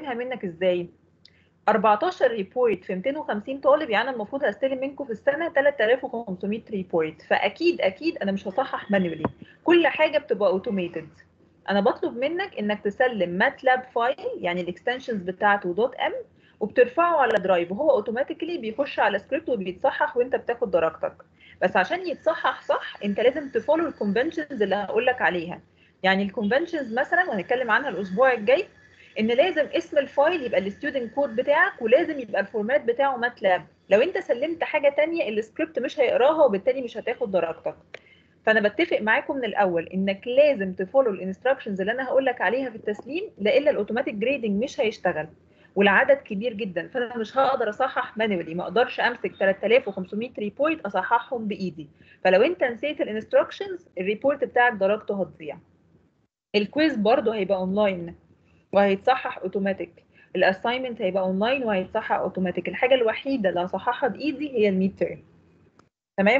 هستلمها منك ازاي 14 ريبورت في 250 طالب يعني أنا المفروض هستلم منكم في السنه 3500 ريبورت فاكيد اكيد انا مش هصحح مانوالي كل حاجه بتبقى اوتوميتد انا بطلب منك انك تسلم ماتلاب فايل يعني الاكستنشنز بتاعته دوت ام وبترفعه على درايف وهو اوتوماتيكلي بيخش على سكريبت وبيتصحح وانت بتاخد درجتك بس عشان يتصحح صح انت لازم تفولو الكونفنشنز اللي هقول لك عليها يعني الكونفنشنز مثلا وهنتكلم عنها الاسبوع الجاي ان لازم اسم الفايل يبقى الستودنت كود بتاعك ولازم يبقى الفورمات بتاعه ماتلاب لو انت سلمت حاجه تانية السكريبت مش هيقراها وبالتالي مش هتاخد درجتك فانا بتفق معاكم من الاول انك لازم تفولو الانستراكشنز اللي انا هقول لك عليها في التسليم لإلا الاوتوماتيك جريدنج مش هيشتغل والعدد كبير جدا فانا مش هقدر اصحح مانوالي ما اقدرش امسك 3500 ريبورت اصححهم بايدي فلو انت نسيت الانستراكشنز الريبورت بتاعك درجته هتضيع الكويز برضه هيبقى اونلاين وهيتصحح اوتوماتيك الاساينمنت هيبقى اونلاين وهيتصحح اوتوماتيك الحاجه الوحيده اللي هصححها بايدي هي الميد تيرم تمام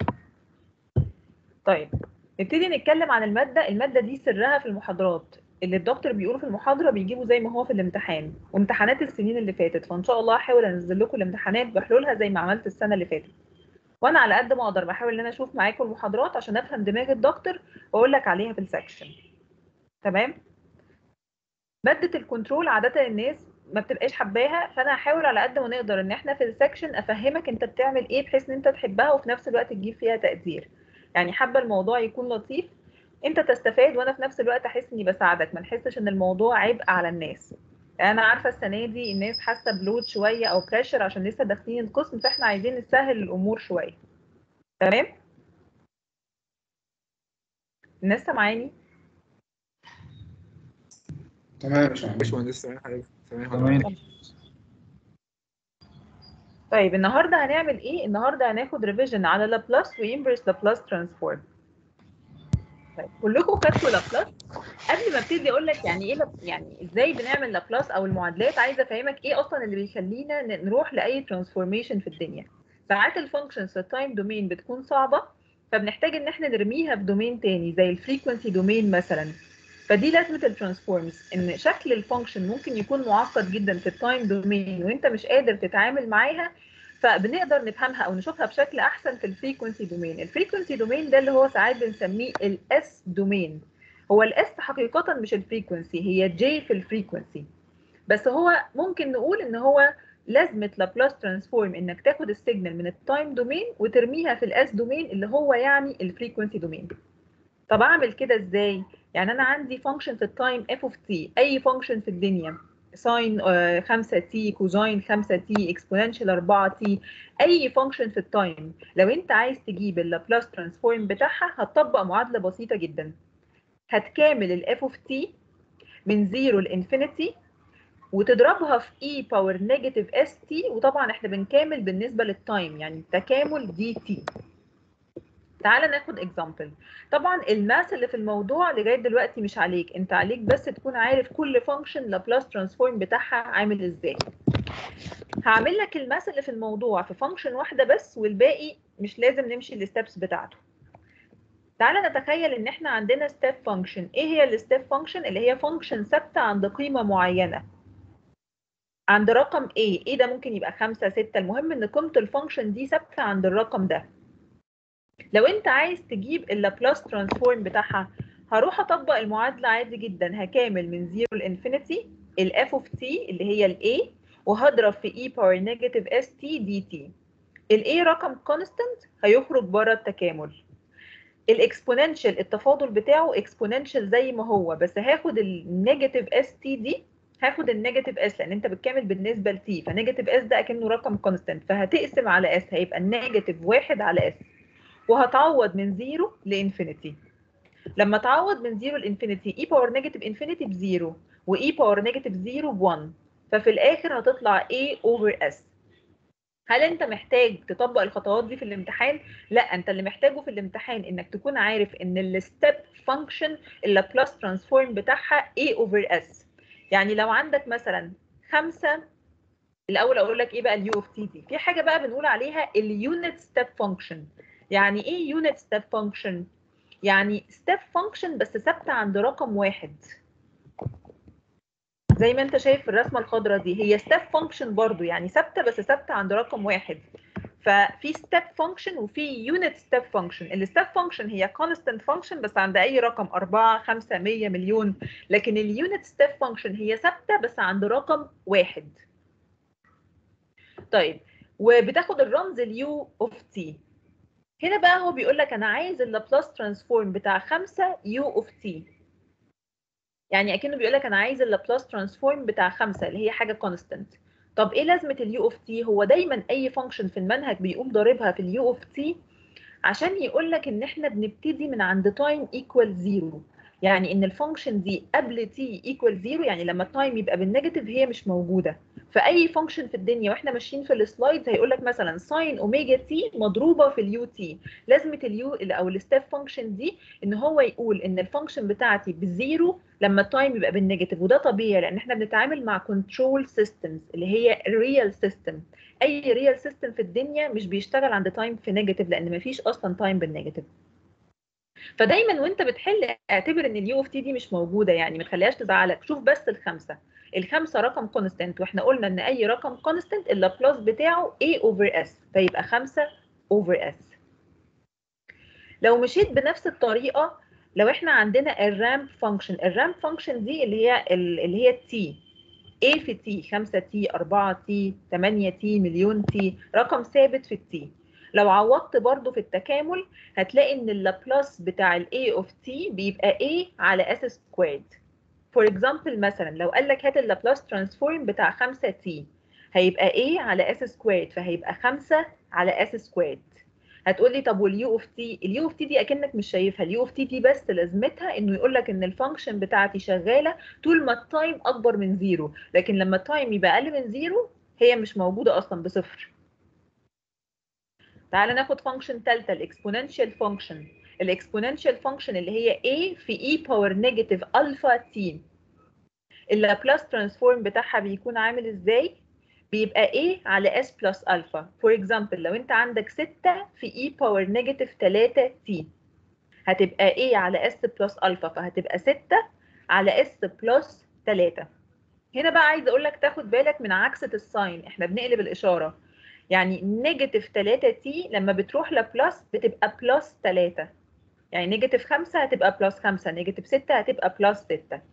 طيب نبتدي نتكلم عن الماده الماده دي سرها في المحاضرات اللي الدكتور بيقوله في المحاضره بيجيبه زي ما هو في الامتحان وامتحانات السنين اللي فاتت فان شاء الله هحاول انزل لكم الامتحانات بحلولها زي ما عملت السنه اللي فاتت وانا على قد ما اقدر بحاول ان انا اشوف معاكم المحاضرات عشان افهم دماغ الدكتور واقول لك عليها في السكشن تمام ماده الكنترول عاده الناس ما بتبقاش حباها فانا هحاول على قد ما نقدر ان احنا في السكشن افهمك انت بتعمل ايه بحيث ان انت تحبها وفي نفس الوقت تجيب فيها تقدير يعني حابه الموضوع يكون لطيف انت تستفاد وانا في نفس الوقت احس اني بساعدك ما نحسش ان الموضوع عبء على الناس يعني انا عارفه السنه دي الناس حاسه بلود شويه او بريشر عشان لسه داخلين القسم فاحنا عايزين نسهل الامور شويه تمام الناس سامعاني تمام يا باشمهندس باشمهندس تمام حضرتك تمام تمام حضرتك طيب النهارده هنعمل ايه النهارده هناخد ريفيجن على لابلاس وانفرس لابلاس ترانسفورم طيب كلكم خدتوا لابلاس قبل ما ابتدي اقول لك يعني ايه لاب- يعني ازاي بنعمل لابلاس او المعادلات عايزه افهمك ايه اصلا اللي بيخلينا ن- نروح لاي ترانسفورميشن في الدنيا ساعات الفانكشنز في التايم دومين بتكون صعبه فبنحتاج ان احنا نرميها في دومين تاني زي الفريكونسي دومين مثلا فدي لازمه الترانسفورمز ان شكل الفانكشن ممكن يكون معقد جدا في التايم دومين وانت مش قادر تتعامل معاها فبنقدر نفهمها او نشوفها بشكل احسن في الفريكونسي دومين الفريكونسي دومين ده اللي هو ساعات بنسميه الاس دومين هو الاس حقيقه مش الفريكونسي هي جي في الفريكونسي بس هو ممكن نقول ان هو لازمه لابلاس ترانسفورم انك تاخد السيجنال من التايم دومين وترميها في الاس دومين اللي هو يعني الفريكونسي دومين طب اعمل كده ازاي يعني انا عندي فانكشن في التايم اف اوف تي اي فانكشن في الدنيا ساين 5 تي كوزاين 5 تي اكسبوننشال 4 تي اي فانكشن في التايم لو انت عايز تجيب اللابلاس ترانسفورم بتاعها هتطبق معادله بسيطه جدا هتكامل الاف اوف تي من 0 لانفينيتي وتضربها في اي باور نيجاتيف اس تي وطبعا احنا بنكامل بالنسبه للتايم يعني تكامل دي تي تعال ناخد اكزامبل طبعا الماس اللي في الموضوع لغايه دلوقتي مش عليك انت عليك بس تكون عارف كل فانكشن لابلاس ترانسفورم بتاعها عامل ازاي هعمل لك الماس اللي في الموضوع في فانكشن واحده بس والباقي مش لازم نمشي الستبس بتاعته تعالى نتخيل ان احنا عندنا ستيب فانكشن ايه هي الستيب فانكشن اللي هي فانكشن ثابته عند قيمه معينه عند رقم ايه ايه ده ممكن يبقى 5 6 المهم ان قيمه الفانكشن دي ثابته عند الرقم ده لو انت عايز تجيب اللابلاس ترانسفورم بتاعها هروح اطبق المعادله عادي جدا هكامل من 0 لانفينيتي الاف اوف تي اللي هي الاي وهضرب في اي باور نيجاتيف اس تي دي تي الاي رقم كونستنت هيخرج بره التكامل الاكسبوننشال التفاضل بتاعه اكسبوننشال زي ما هو بس هاخد النيجاتيف اس تي دي هاخد النيجاتيف اس لان انت بتكامل بالنسبه لتي فنيجاتيف اس ده اكنه رقم كونستنت فهتقسم على اس هيبقى النيجاتيف واحد على اس وهتعوض من 0 لانفينيتي لما تعوض من 0 لانفينيتي اي باور نيجاتيف انفينيتي بزيرو واي باور نيجاتيف 0 ب1 ففي الاخر هتطلع a اوفر s هل انت محتاج تطبق الخطوات دي في الامتحان لا انت اللي محتاجه في الامتحان انك تكون عارف ان الستيب فانكشن اللابلاس ترانسفورم بتاعها a اوفر s يعني لو عندك مثلا خمسة الاول اقول لك ايه بقى اليو اوف تي دي في حاجه بقى بنقول عليها اليونت ستيب فانكشن يعني ايه يونت ستيب فانكشن يعني ستيب فانكشن بس ثابته عند رقم واحد زي ما انت شايف في الرسمه الخضراء دي هي ستيب فانكشن برضو يعني ثابته بس ثابته عند رقم واحد ففي ستيب فانكشن وفي يونت ستيب فانكشن الستيب فانكشن هي كونستنت فانكشن بس عند اي رقم 4 5 100 مليون لكن اليونت ستيب فانكشن هي ثابته بس عند رقم واحد طيب وبتاخد الرمز اليو اوف تي هنا بقى هو بيقول لك انا عايز اللابلاس ترانسفورم بتاع 5 يو اوف تي يعني اكنه بيقول لك انا عايز اللابلاس ترانسفورم بتاع 5 اللي هي حاجه كونستنت طب ايه لازمه اليو اوف تي هو دايما اي فانكشن في المنهج بيقوم ضاربها في اليو اوف تي عشان يقول لك ان احنا بنبتدي من عند تايم ايكوال زيرو يعني ان الفانكشن دي قبل تي ايكوال زيرو يعني لما التايم يبقى بالنيجاتيف هي مش موجوده فاي فانكشن في الدنيا واحنا ماشيين في السلايدز هيقول لك مثلا ساين اوميجا تي مضروبه في اليو تي لازمه اليو او الستيب فانكشن دي ان هو يقول ان الفانكشن بتاعتي بزيرو لما التايم يبقى بالنيجاتيف وده طبيعي لان احنا بنتعامل مع كنترول سيستمز اللي هي ريال سيستم اي ريال سيستم في الدنيا مش بيشتغل عند تايم في نيجاتيف لان مفيش اصلا تايم بالنيجاتيف فدايما وانت بتحل اعتبر ان اليو اوف تي دي مش موجوده يعني ما تخليهاش تزعلك شوف بس الخمسه الخمسه رقم كونستنت واحنا قلنا ان اي رقم كونستنت اللابلاس بتاعه a اوفر s فيبقى 5 اوفر s لو مشيت بنفس الطريقه لو احنا عندنا الرامب فانكشن الرامب فانكشن دي اللي هي اللي هي تي a في تي 5 تي 4 تي 8 تي مليون تي رقم ثابت في التي لو عوضت برضو في التكامل هتلاقي ان اللابلاس بتاع ال a of t بيبقى a على s squared فور اكزامبل مثلا لو قال لك هات اللابلاس ترانسفورم بتاع 5 t هيبقى a على s squared فهيبقى 5 على s squared هتقول لي طب واليو اوف تي اليو اوف تي دي اكنك مش شايفها اليو اوف تي دي بس لازمتها انه يقول لك ان الفانكشن بتاعتي شغاله طول ما التايم اكبر من زيرو لكن لما التايم يبقى اقل من زيرو هي مش موجوده اصلا بصفر تعالى ناخد فانكشن ثالثه الاكسبوننشال فانكشن الاكسبوننشال فانكشن اللي هي a في e باور نيجاتيف الفا تي اللابلاس ترانسفورم بتاعها بيكون عامل ازاي بيبقى a على s بلس الفا فور اكزامبل لو انت عندك 6 في e باور نيجاتيف 3 t هتبقى a على s بلس الفا فهتبقى 6 على s بلس 3 هنا بقى عايزه اقول لك تاخد بالك من عكسه الساين احنا بنقلب الاشاره يعني نيجاتيف 3 تي لما بتروح لبلس بتبقى بلس 3 يعني نيجاتيف 5 هتبقى بلس 5 نيجاتيف 6 هتبقى بلس 6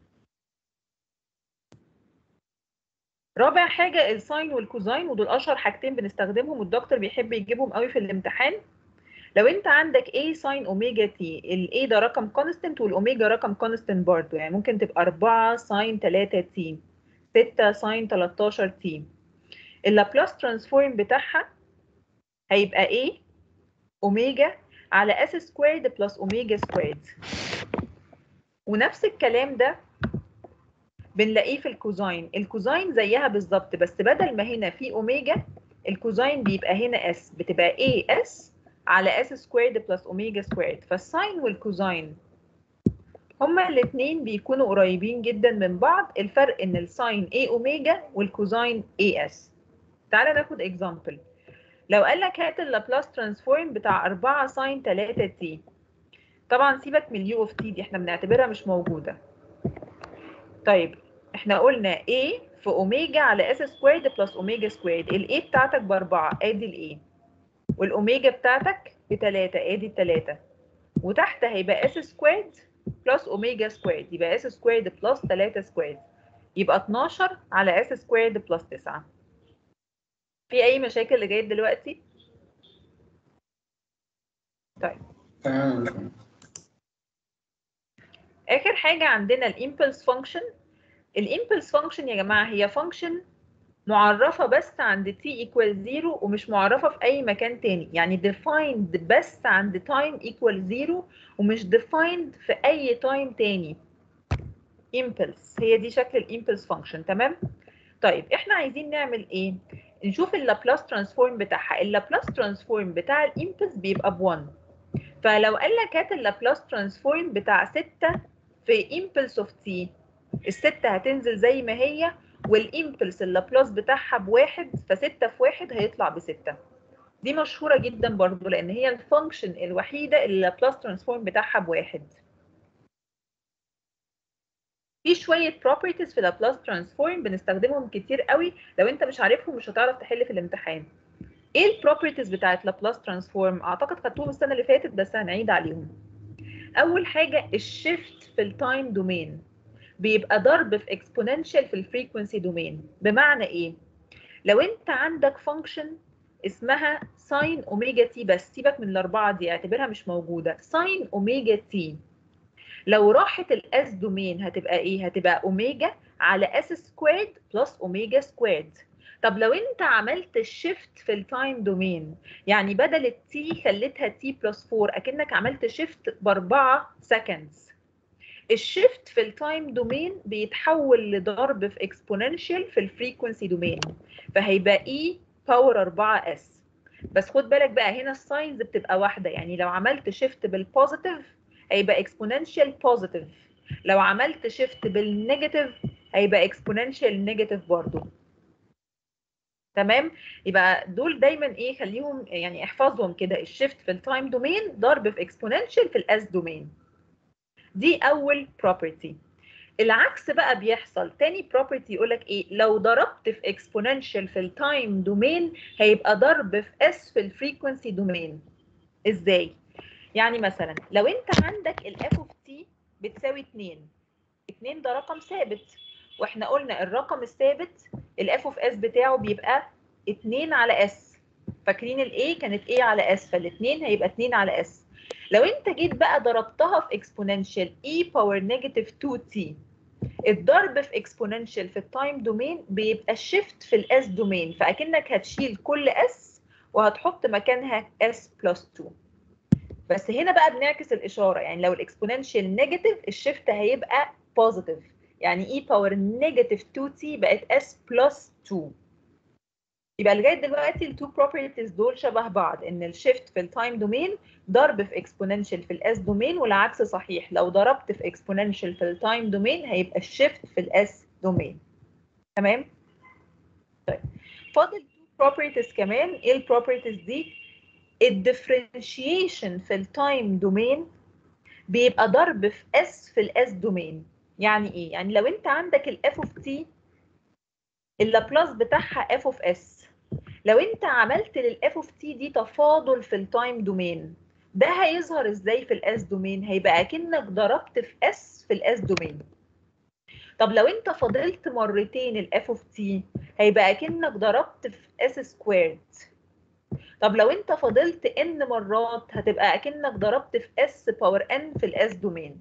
رابع حاجة الساين والكوزاين ودول أشهر حاجتين بنستخدمهم والدكتور بيحب يجيبهم قوي في الامتحان لو انت عندك A ساين اوميجا تي ال A ده رقم كونستنت والاوميجا رقم كونستنت برضه يعني ممكن تبقى 4 ساين 3 تي 6 ساين 13 تي اللابلاس ترانسفورم بتاعها هيبقى ايه اوميجا على اس سكويرد بلس اوميجا سكويرد ونفس الكلام ده بنلاقيه في الكوزاين الكوزاين زيها بالظبط بس بدل ما هنا في اوميجا الكوزاين بيبقى هنا اس بتبقى اي اس على اس سكويرد بلس اوميجا سكويرد فالساين والكوزاين هما الاثنين بيكونوا قريبين جدا من بعض الفرق ان الساين اي اوميجا والكوزاين اي اس تعالى ناخد اكزامبل لو قال لك هات اللابلاس ترانسفورم بتاع 4 ساين 3 تي طبعا سيبك من اليو اوف تي دي احنا بنعتبرها مش موجوده طيب احنا قلنا a في اوميجا على اس سكويرد بلس اوميجا سكويرد الاي بتاعتك باربعه ادي الاي والاوميجا بتاعتك بتلاته ادي التلاته وتحت هيبقى اس سكويرد بلس اوميجا سكويرد يبقى اس سكويرد بلس 3 سكويرد يبقى 12 على اس سكويرد بلس 9 في اي مشاكل لغايه دلوقتي طيب تمام اخر حاجه عندنا الامبلس فانكشن الامبلس فانكشن يا جماعه هي فانكشن معرفه بس عند t equal 0 ومش معرفه في اي مكان تاني يعني defined بس عند time equal 0 ومش defined في اي time تاني impulse هي دي شكل الامبلس فانكشن تمام طيب احنا عايزين نعمل ايه نشوف اللابلاس ترانسفورم بتاعها اللابلاس ترانسفورم بتاع الامبلس بيبقى ب 1 فلو قال لك هات اللابلاس ترانسفورم بتاع 6 في امبلس اوف تي الستة هتنزل زي ما هي والامبلس اللابلاس بتاعها بواحد فستة في واحد هيطلع بستة دي مشهورة جدا برضو لأن هي الفانكشن الوحيدة اللي اللابلاس ترانسفورم بتاعها بواحد في شويه properties في لابلاس ترانسفورم بنستخدمهم كتير قوي لو انت مش عارفهم مش هتعرف تحل في الامتحان ايه البروبرتيز بتاعت لابلاس ترانسفورم اعتقد خدتوهم السنه اللي فاتت بس هنعيد عليهم اول حاجه الشيفت في التايم دومين بيبقى ضرب في اكسبوننشال في الفريكونسي دومين بمعنى ايه لو انت عندك فانكشن اسمها ساين اوميجا تي بس سيبك من الاربعه دي اعتبرها مش موجوده ساين اوميجا تي لو راحت الاس دومين هتبقى ايه هتبقى اوميجا على اس سكويرد بلس اوميجا سكويرد طب لو انت عملت الشيفت في التايم دومين يعني بدل التي خليتها تي بلس 4 اكنك عملت شيفت باربعه سكندز الشيفت في التايم دومين بيتحول لضرب في اكسبوننشال في الفريكونسي دومين فهيبقى اي باور 4 اس بس خد بالك بقى هنا الساينز بتبقى واحده يعني لو عملت شيفت بالبوزيتيف هيبقى اكسبوننشال بوزيتيف لو عملت شيفت بالنيجاتيف هيبقى اكسبوننشال نيجاتيف برضو تمام يبقى دول دايما ايه خليهم يعني احفظهم كده الشيفت في التايم دومين ضرب في اكسبوننشال في الاس دومين دي اول بروبرتي العكس بقى بيحصل تاني بروبرتي يقول لك ايه لو ضربت في اكسبوننشال في التايم دومين هيبقى ضرب في اس في الفريكونسي دومين ازاي يعني مثلا لو انت عندك الاف اوف تي بتساوي 2 2 ده رقم ثابت واحنا قلنا الرقم الثابت الاف اوف اس بتاعه بيبقى 2 على اس فاكرين الاي كانت ايه على اس فالاثنين هيبقى 2 على اس لو انت جيت بقى ضربتها في اكسبوننشال اي باور نيجاتيف 2 تي الضرب في اكسبوننشال في التايم دومين بيبقى الشيفت في الاس دومين فاكنك هتشيل كل اس وهتحط مكانها اس بلس 2 بس هنا بقى بنعكس الاشاره يعني لو الاكسبوننشال نيجاتيف الشيفت هيبقى بوزيتيف يعني اي باور نيجاتيف 2 تي بقت اس بلس 2 يبقى لغايه دلوقتي التو بروبرتيز دول شبه بعض ان الشيفت في التايم دومين ضرب في اكسبوننشال في الاس دومين والعكس صحيح لو ضربت في اكسبوننشال في التايم دومين هيبقى الشيفت في الاس دومين تمام طيب فاضل تو بروبرتيز كمان ايه البروبرتيز دي الديفرنشيشن في التايم دومين بيبقى ضرب في اس في الاس دومين يعني ايه يعني لو انت عندك الاف اوف تي اللابلاس بتاعها اف اوف اس لو انت عملت للاف اوف تي دي تفاضل في التايم دومين ده هيظهر ازاي في الاس دومين هيبقى اكنك ضربت في اس في الاس دومين طب لو انت فضلت مرتين الاف اوف تي هيبقى اكنك ضربت في اس سكويرد طب لو انت فضلت ان مرات هتبقى اكنك ضربت في اس باور ان في الاس دومين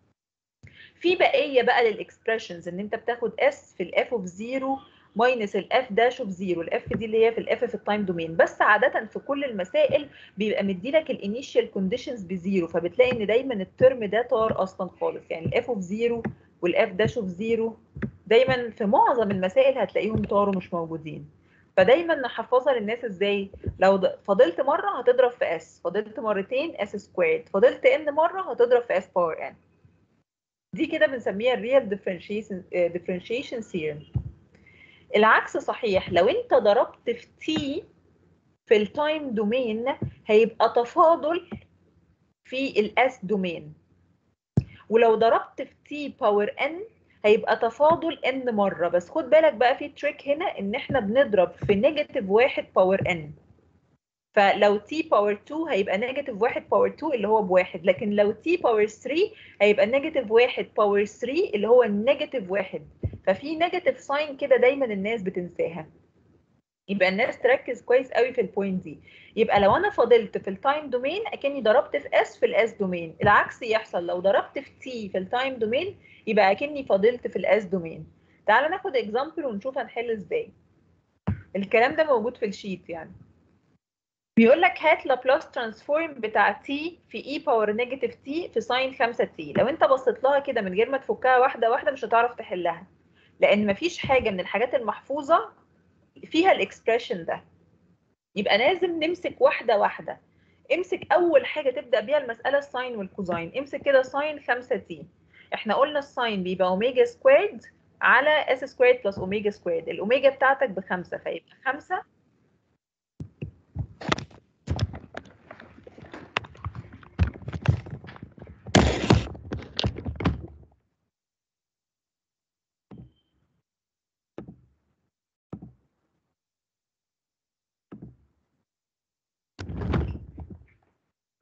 في بقيه بقى للاكسبريشنز ان انت بتاخد اس في الاف اوف 0 ماينس الاف داش اوف 0 الاف دي اللي هي في الاف في التايم دومين بس عاده في كل المسائل بيبقى مديلك الانيشال كونديشنز بزيرو فبتلاقي ان دايما الترم ده طار اصلا خالص يعني الاف اوف 0 والاف داش اوف 0 دايما في معظم المسائل هتلاقيهم طاروا مش موجودين فدايما نحفظها للناس ازاي لو فضلت مره هتضرب في اس فضلت مرتين اس سكويرد فضلت ان مره هتضرب في اس باور ان دي كده بنسميها الريال ديفرنشيشن ديفرنشيشن ثيورم العكس صحيح لو انت ضربت في تي في التايم دومين هيبقى تفاضل في الاس دومين ولو ضربت في تي باور ان هيبقى تفاضل ان مره بس خد بالك بقى في تريك هنا ان احنا بنضرب في نيجاتيف 1 باور ان فلو تي باور 2 هيبقى نيجاتيف 1 باور 2 اللي هو بواحد لكن لو تي باور 3 هيبقى نيجاتيف 1 باور 3 اللي هو النيجاتيف 1 ففي نيجاتيف ساين كده دايما الناس بتنساها يبقى الناس تركز كويس قوي في البوينت دي يبقى لو انا فضلت في التايم دومين اكني ضربت في اس في الاس دومين العكس يحصل لو ضربت في تي في التايم دومين يبقى اكني فضلت في الاس دومين تعال ناخد اكزامبل ونشوف هنحل ازاي الكلام ده موجود في الشيت يعني بيقول لك هات لابلاس ترانسفورم بتاع تي في اي باور نيجاتيف تي في ساين 5 تي لو انت بصيت لها كده من غير ما تفكها واحده واحده مش هتعرف تحلها لان مفيش حاجه من الحاجات المحفوظه فيها الاكسبريشن ده يبقى لازم نمسك واحده واحده امسك اول حاجه تبدا بيها المساله الساين والكوزاين امسك كده ساين 5 تي احنا قلنا الساين بيبقى اوميجا سكويرد على اس سكويرد بلس اوميجا سكويرد الاوميجا بتاعتك بخمسة فيبقى 5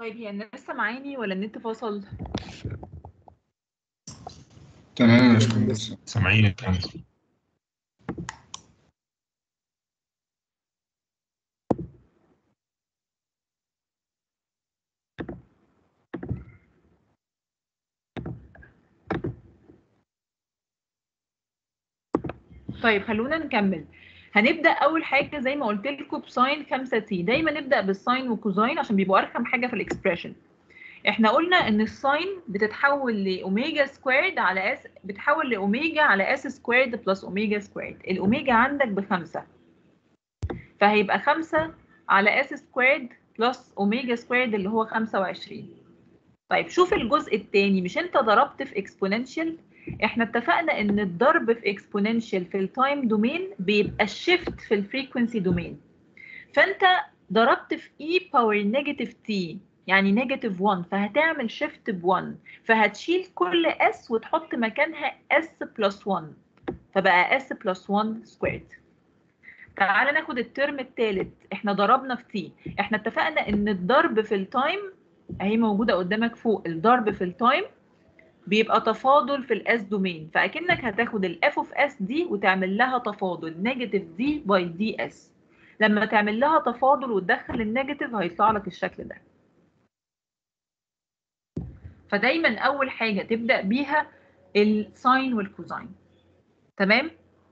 طيب هي الناس سامعاني ولا النت فصل؟ تمام يا باشمهندس سامعين يا باشمهندس طيب خلونا نكمل هنبدا اول حاجه زي ما قلت لكم بساين 5 تي دايما نبدا بالساين والكوزاين عشان بيبقوا ارخم حاجه في الاكسبريشن احنا قلنا ان الساين بتتحول لاوميجا سكويرد على اس بتحول لاوميجا على اس سكويرد بلس اوميجا سكويرد الاوميجا عندك بخمسة فهيبقى 5 على اس سكويرد بلس اوميجا سكويرد اللي هو 25 طيب شوف الجزء الثاني مش انت ضربت في اكسبوننشال احنا اتفقنا ان الضرب في اكسبوننشال في التايم دومين بيبقى الشيفت في الفريكونسي دومين فانت ضربت في اي باور نيجاتيف تي يعني نيجاتيف 1 فهتعمل شيفت ب 1 فهتشيل كل اس وتحط مكانها اس بلس 1 فبقى اس بلس 1 سكويرد تعالى ناخد الترم الثالث احنا ضربنا في تي احنا اتفقنا ان الضرب في التايم اهي موجوده قدامك فوق الضرب في التايم بيبقى تفاضل في الاس دومين فاكنك هتاخد الاف اوف اس دي وتعمل لها تفاضل نيجاتيف دي باي دي اس لما تعمل لها تفاضل وتدخل النيجاتيف هيطلع لك الشكل ده فدايما اول حاجه تبدا بيها الساين والكوزاين تمام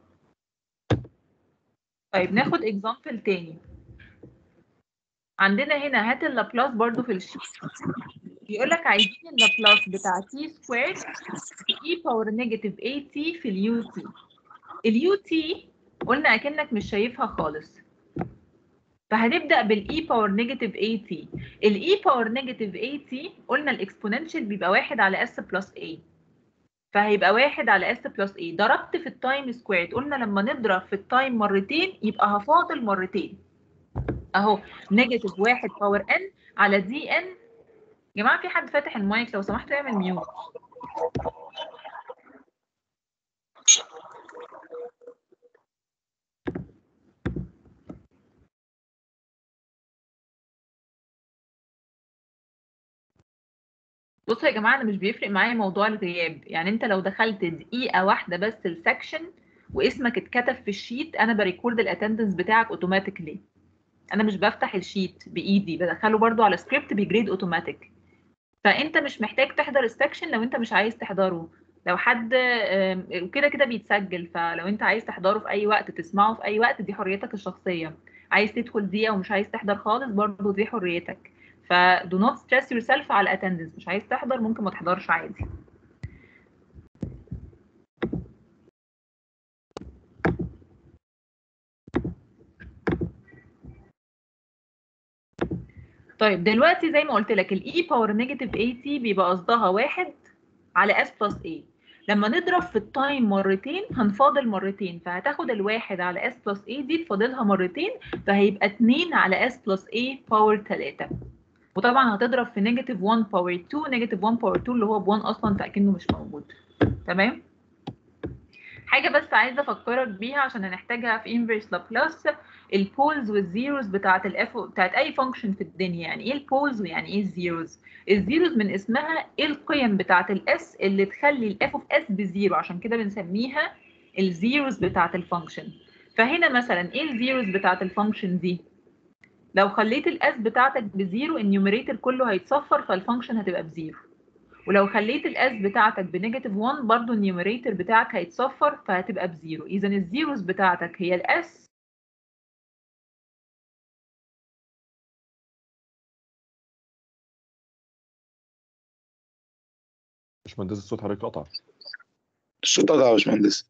طيب ناخد اكزامبل تاني عندنا هنا هات اللابلاس برضو في الشيت بيقول لك عايزين اللابلاس بتاع تي سكوير اي باور نيجاتيف اي تي في اليو تي اليو تي قلنا اكنك مش شايفها خالص فهنبدا بالاي باور نيجاتيف اي تي الاي باور نيجاتيف اي تي قلنا الاكسبوننشال بيبقى واحد على اس بلس اي فهيبقى واحد على اس بلس اي ضربت في التايم سكويرد قلنا لما نضرب في التايم مرتين يبقى هفاضل مرتين اهو نيجاتيف واحد باور ان على دي ان يا جماعه في حد فاتح المايك لو سمحتوا يعمل ميوت بصوا يا جماعه انا مش بيفرق معايا موضوع الغياب يعني انت لو دخلت دقيقه واحده بس السكشن واسمك اتكتب في الشيت انا بريكورد الاتندنس بتاعك اوتوماتيكلي انا مش بفتح الشيت بايدي بدخله برضو على سكريبت بيجريد اوتوماتيك فانت مش محتاج تحضر السكشن لو انت مش عايز تحضره لو حد وكده كده بيتسجل فلو انت عايز تحضره في اي وقت تسمعه في اي وقت دي حريتك الشخصيه عايز تدخل دقيقه ومش عايز تحضر خالص برضو دي حريتك ف do not stress yourself على attendance مش عايز تحضر ممكن ما تحضرش عادي طيب دلوقتي زي ما قلت لك الاي باور نيجاتيف 80 بيبقى قصدها واحد على اس بلس اي لما نضرب في التايم مرتين هنفاضل مرتين فهتاخد الواحد على اس بلس اي دي تفاضلها مرتين فهيبقى 2 على اس بلس اي باور 3 وطبعا هتضرب في نيجاتيف 1 باور 2 نيجاتيف 1 باور 2 اللي هو ب 1 اصلا فاكنه مش موجود تمام حاجه بس عايزه افكرك بيها عشان هنحتاجها في انفرس لابلاس البولز والزيروز بتاعت الاف بتاعت اي فانكشن في الدنيا يعني ايه البولز ويعني ايه الزيروز الزيروز من اسمها ايه القيم بتاعت الاس اللي تخلي الاف اوف اس بزيرو عشان كده بنسميها الزيروز بتاعت الفانكشن فهنا مثلا ايه الزيروز بتاعت الفانكشن دي لو خليت الاس بتاعتك بزيرو النيوميريتور كله هيتصفر فالفانكشن هتبقى بزيرو ولو خليت الاس بتاعتك بنيجاتيف 1 برضو النيوميريتور بتاعك هيتصفر فهتبقى بزيرو اذا الزيروز بتاعتك هي الاس باشمهندس الصوت حضرتك قطع الصوت قطع يا باشمهندس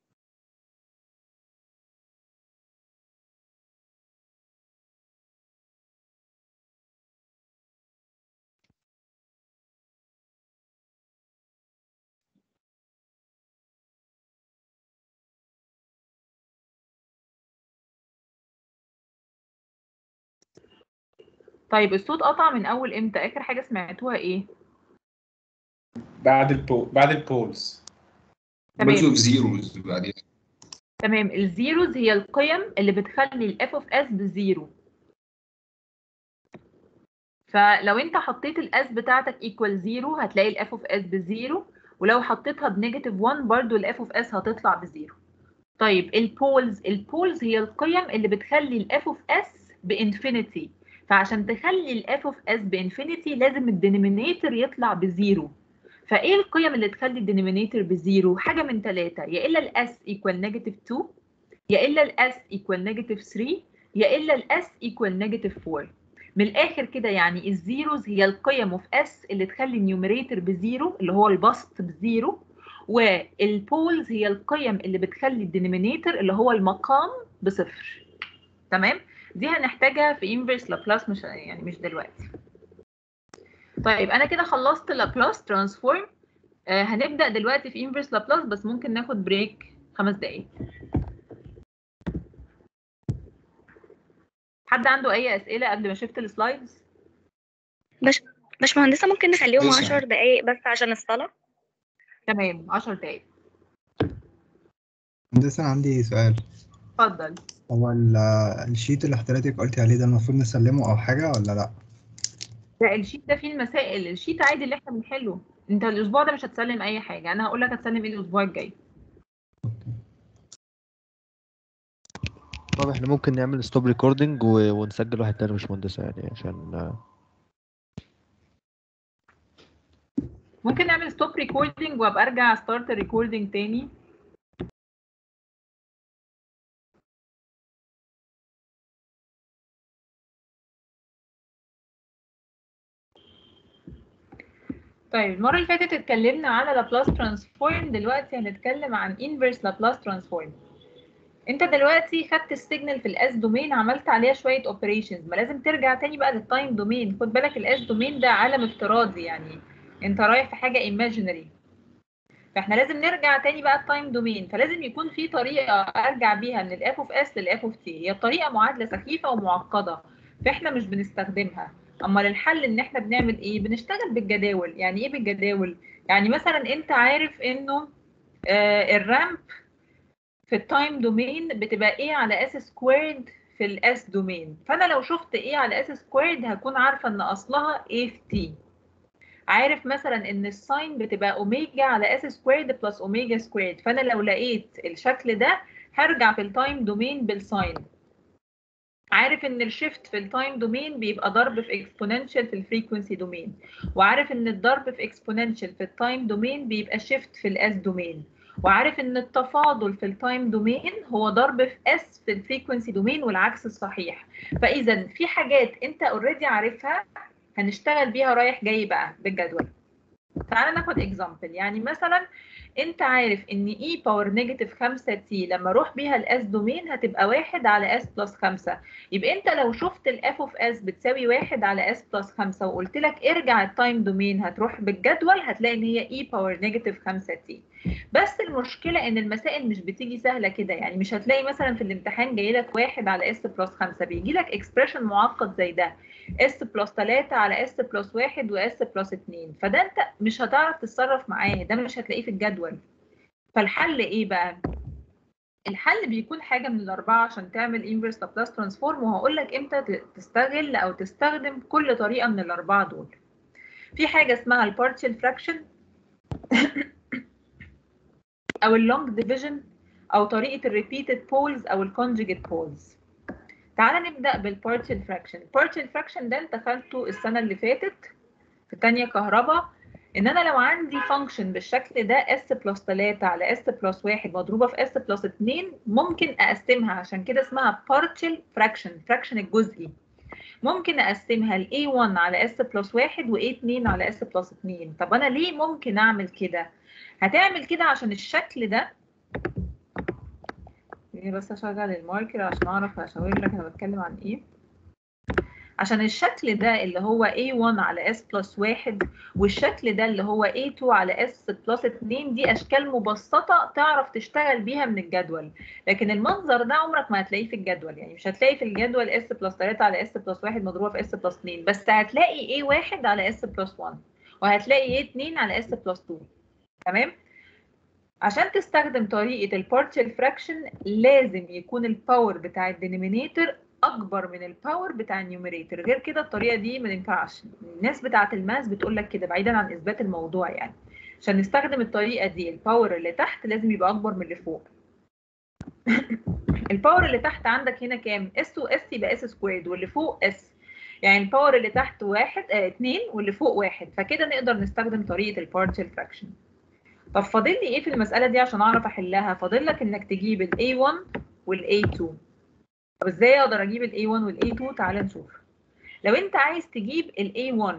طيب الصوت قطع من اول امتى اخر حاجه سمعتوها ايه بعد البو بعد البولز تمام بولز اوف زيروز بعدين تمام الزيروز هي القيم اللي بتخلي الاف اوف اس بزيرو فلو انت حطيت الاس بتاعتك ايكوال زيرو هتلاقي الاف اوف اس بزيرو ولو حطيتها بنيجاتيف 1 برضو الاف اوف اس هتطلع بزيرو طيب البولز البولز هي القيم اللي بتخلي الاف اوف اس بانفينيتي فعشان تخلي الاف اوف اس بانفينيتي لازم الدينومينيتور يطلع بزيرو فايه القيم اللي تخلي الدينومينيتور بزيرو حاجه من ثلاثه يا الا الاس ايكوال نيجاتيف 2 يا الا الاس ايكوال نيجاتيف 3 يا الا الاس ايكوال نيجاتيف 4 من الاخر كده يعني الزيروز هي القيم اوف اس اللي تخلي النيوميريتور بزيرو اللي هو البسط بزيرو والبولز هي القيم اللي بتخلي الدينومينيتور اللي هو المقام بصفر تمام دي هنحتاجها في انفرس لابلاس مش يعني مش دلوقتي طيب انا كده خلصت لابلاس ترانسفورم آه هنبدا دلوقتي في انفرس لابلاس بس ممكن ناخد بريك خمس دقايق حد عنده اي اسئله قبل ما شفت السلايدز باشمهندسة ممكن نخليهم لسه. عشر دقايق بس عشان الصلاة تمام 10 دقايق بس انا عندي سؤال اتفضل هو ال- الشيت اللي حضرتك قلتي عليه ده المفروض نسلمه او حاجه ولا لا ده الشيت ده فيه المسائل الشيت عادي اللي احنا بنحله انت الاسبوع ده مش هتسلم اي حاجه انا هقول لك هتسلم ايه الاسبوع الجاي طب احنا ممكن نعمل ستوب ريكوردنج ونسجل واحد تاني مش مهندسة يعني عشان آه، ممكن نعمل ستوب ريكوردنج وابقى ارجع ستارت ريكوردنج تاني طيب المرة اللي فاتت اتكلمنا على لابلاس ترانسفورم دلوقتي هنتكلم عن انفرس لابلاس ترانسفورم انت دلوقتي خدت السيجنال في الاس دومين عملت عليها شويه اوبريشنز ما لازم ترجع تاني بقى للتايم دومين خد بالك الاس دومين ده عالم افتراضي يعني انت رايح في حاجه ايماجينري فاحنا لازم نرجع تاني بقى التايم دومين فلازم يكون في طريقه ارجع بيها من الاف اوف اس للاف اوف تي هي الطريقه معادله سخيفه ومعقده فاحنا مش بنستخدمها امال الحل ان احنا بنعمل ايه بنشتغل بالجداول يعني ايه بالجداول يعني مثلا انت عارف انه آه الرامب في التايم دومين بتبقى ايه على اس سكويرد في الاس دومين فانا لو شفت ايه على اس سكويرد هكون عارفه ان اصلها ايه في تي عارف مثلا ان الساين بتبقى اوميجا على اس سكويرد بلس اوميجا سكويرد فانا لو لقيت الشكل ده هرجع في التايم دومين بالساين عارف ان الشيفت في التايم دومين بيبقى ضرب في اكسبوننشال في الفريكونسي دومين وعارف ان الضرب في اكسبوننشال في التايم دومين بيبقى شيفت في الاس دومين وعارف ان التفاضل في التايم دومين هو ضرب في اس في الفريكونسي دومين والعكس الصحيح فاذا في حاجات انت اوريدي عارفها هنشتغل بيها رايح جاي بقى بالجدول تعالى ناخد اكزامبل يعني مثلا انت عارف ان اي باور نيجاتيف 5 تي لما اروح بيها الاس دومين هتبقى 1 على اس بلس 5 يبقى انت لو شفت الاف اوف اس بتساوي 1 على اس بلس 5 وقلت لك ارجع التايم دومين هتروح بالجدول هتلاقي ان هي اي باور نيجاتيف 5 تي بس المشكله ان المسائل مش بتيجي سهله كده يعني مش هتلاقي مثلا في الامتحان جاي لك 1 على اس بلس 5 بيجي لك اكسبريشن معقد زي ده اس بلس 3 على اس بلس 1 واس بلس 2 فده انت مش هتعرف تتصرف معاه ده مش هتلاقيه في الجدول فالحل ايه بقى الحل بيكون حاجه من الاربعه عشان تعمل انفرس لابلاس ترانسفورم وهقول لك امتى ت- تستغل او تستخدم كل طريقه من الاربعه دول في حاجه اسمها البارشال فراكشن او اللونج ديفيجن او طريقه الريبيتد بولز او الكونجيجيت بولز تعالى نبدا بالبارشال فراكشن البارشال فراكشن ده انت خدته السنه اللي فاتت في تانية كهرباء ان انا لو عندي فانكشن بالشكل ده اس بلس 3 على اس بلس 1 مضروبه في اس بلس 2 ممكن اقسمها عشان كده اسمها partial fraction fraction الجزئي ممكن اقسمها ل A1 على S بلس 1 و A2 على S بلس 2 طب انا ليه ممكن اعمل كده هتعمل كده عشان الشكل ده خليني بس اشغل الماركر عشان اعرف اشاور لك انا بتكلم عن ايه عشان الشكل ده اللي هو A1 على S بلس 1 والشكل ده اللي هو A2 على S بلس 2 دي أشكال مبسطة تعرف تشتغل بيها من الجدول لكن المنظر ده عمرك ما هتلاقيه في الجدول يعني مش هتلاقي في الجدول S بلس 3 على S بلس 1 مضروبة في S بلس 2 بس هتلاقي A1 على S بلس 1 وهتلاقي A2 على S بلس 2 تمام عشان تستخدم طريقة البارشال فراكشن لازم يكون الباور بتاع الدينومينيتور اكبر من الباور بتاع النيوميريتور غير كده الطريقه دي ما ينفعش الناس بتاعه الماس بتقول لك كده بعيدا عن اثبات الموضوع يعني عشان نستخدم الطريقه دي الباور اللي تحت لازم يبقى اكبر من اللي فوق الباور اللي تحت عندك هنا كام اس واس يبقى اس سكويرد واللي فوق اس يعني الباور اللي تحت واحد اه اتنين واللي فوق واحد فكده نقدر نستخدم طريقه البارشال فراكشن طب فاضل لي ايه في المساله دي عشان اعرف احلها فاضل لك انك تجيب ال A1 وال A2 طب ازاي اقدر اجيب ال A1 وال A2 تعال نشوف لو انت عايز تجيب ال A1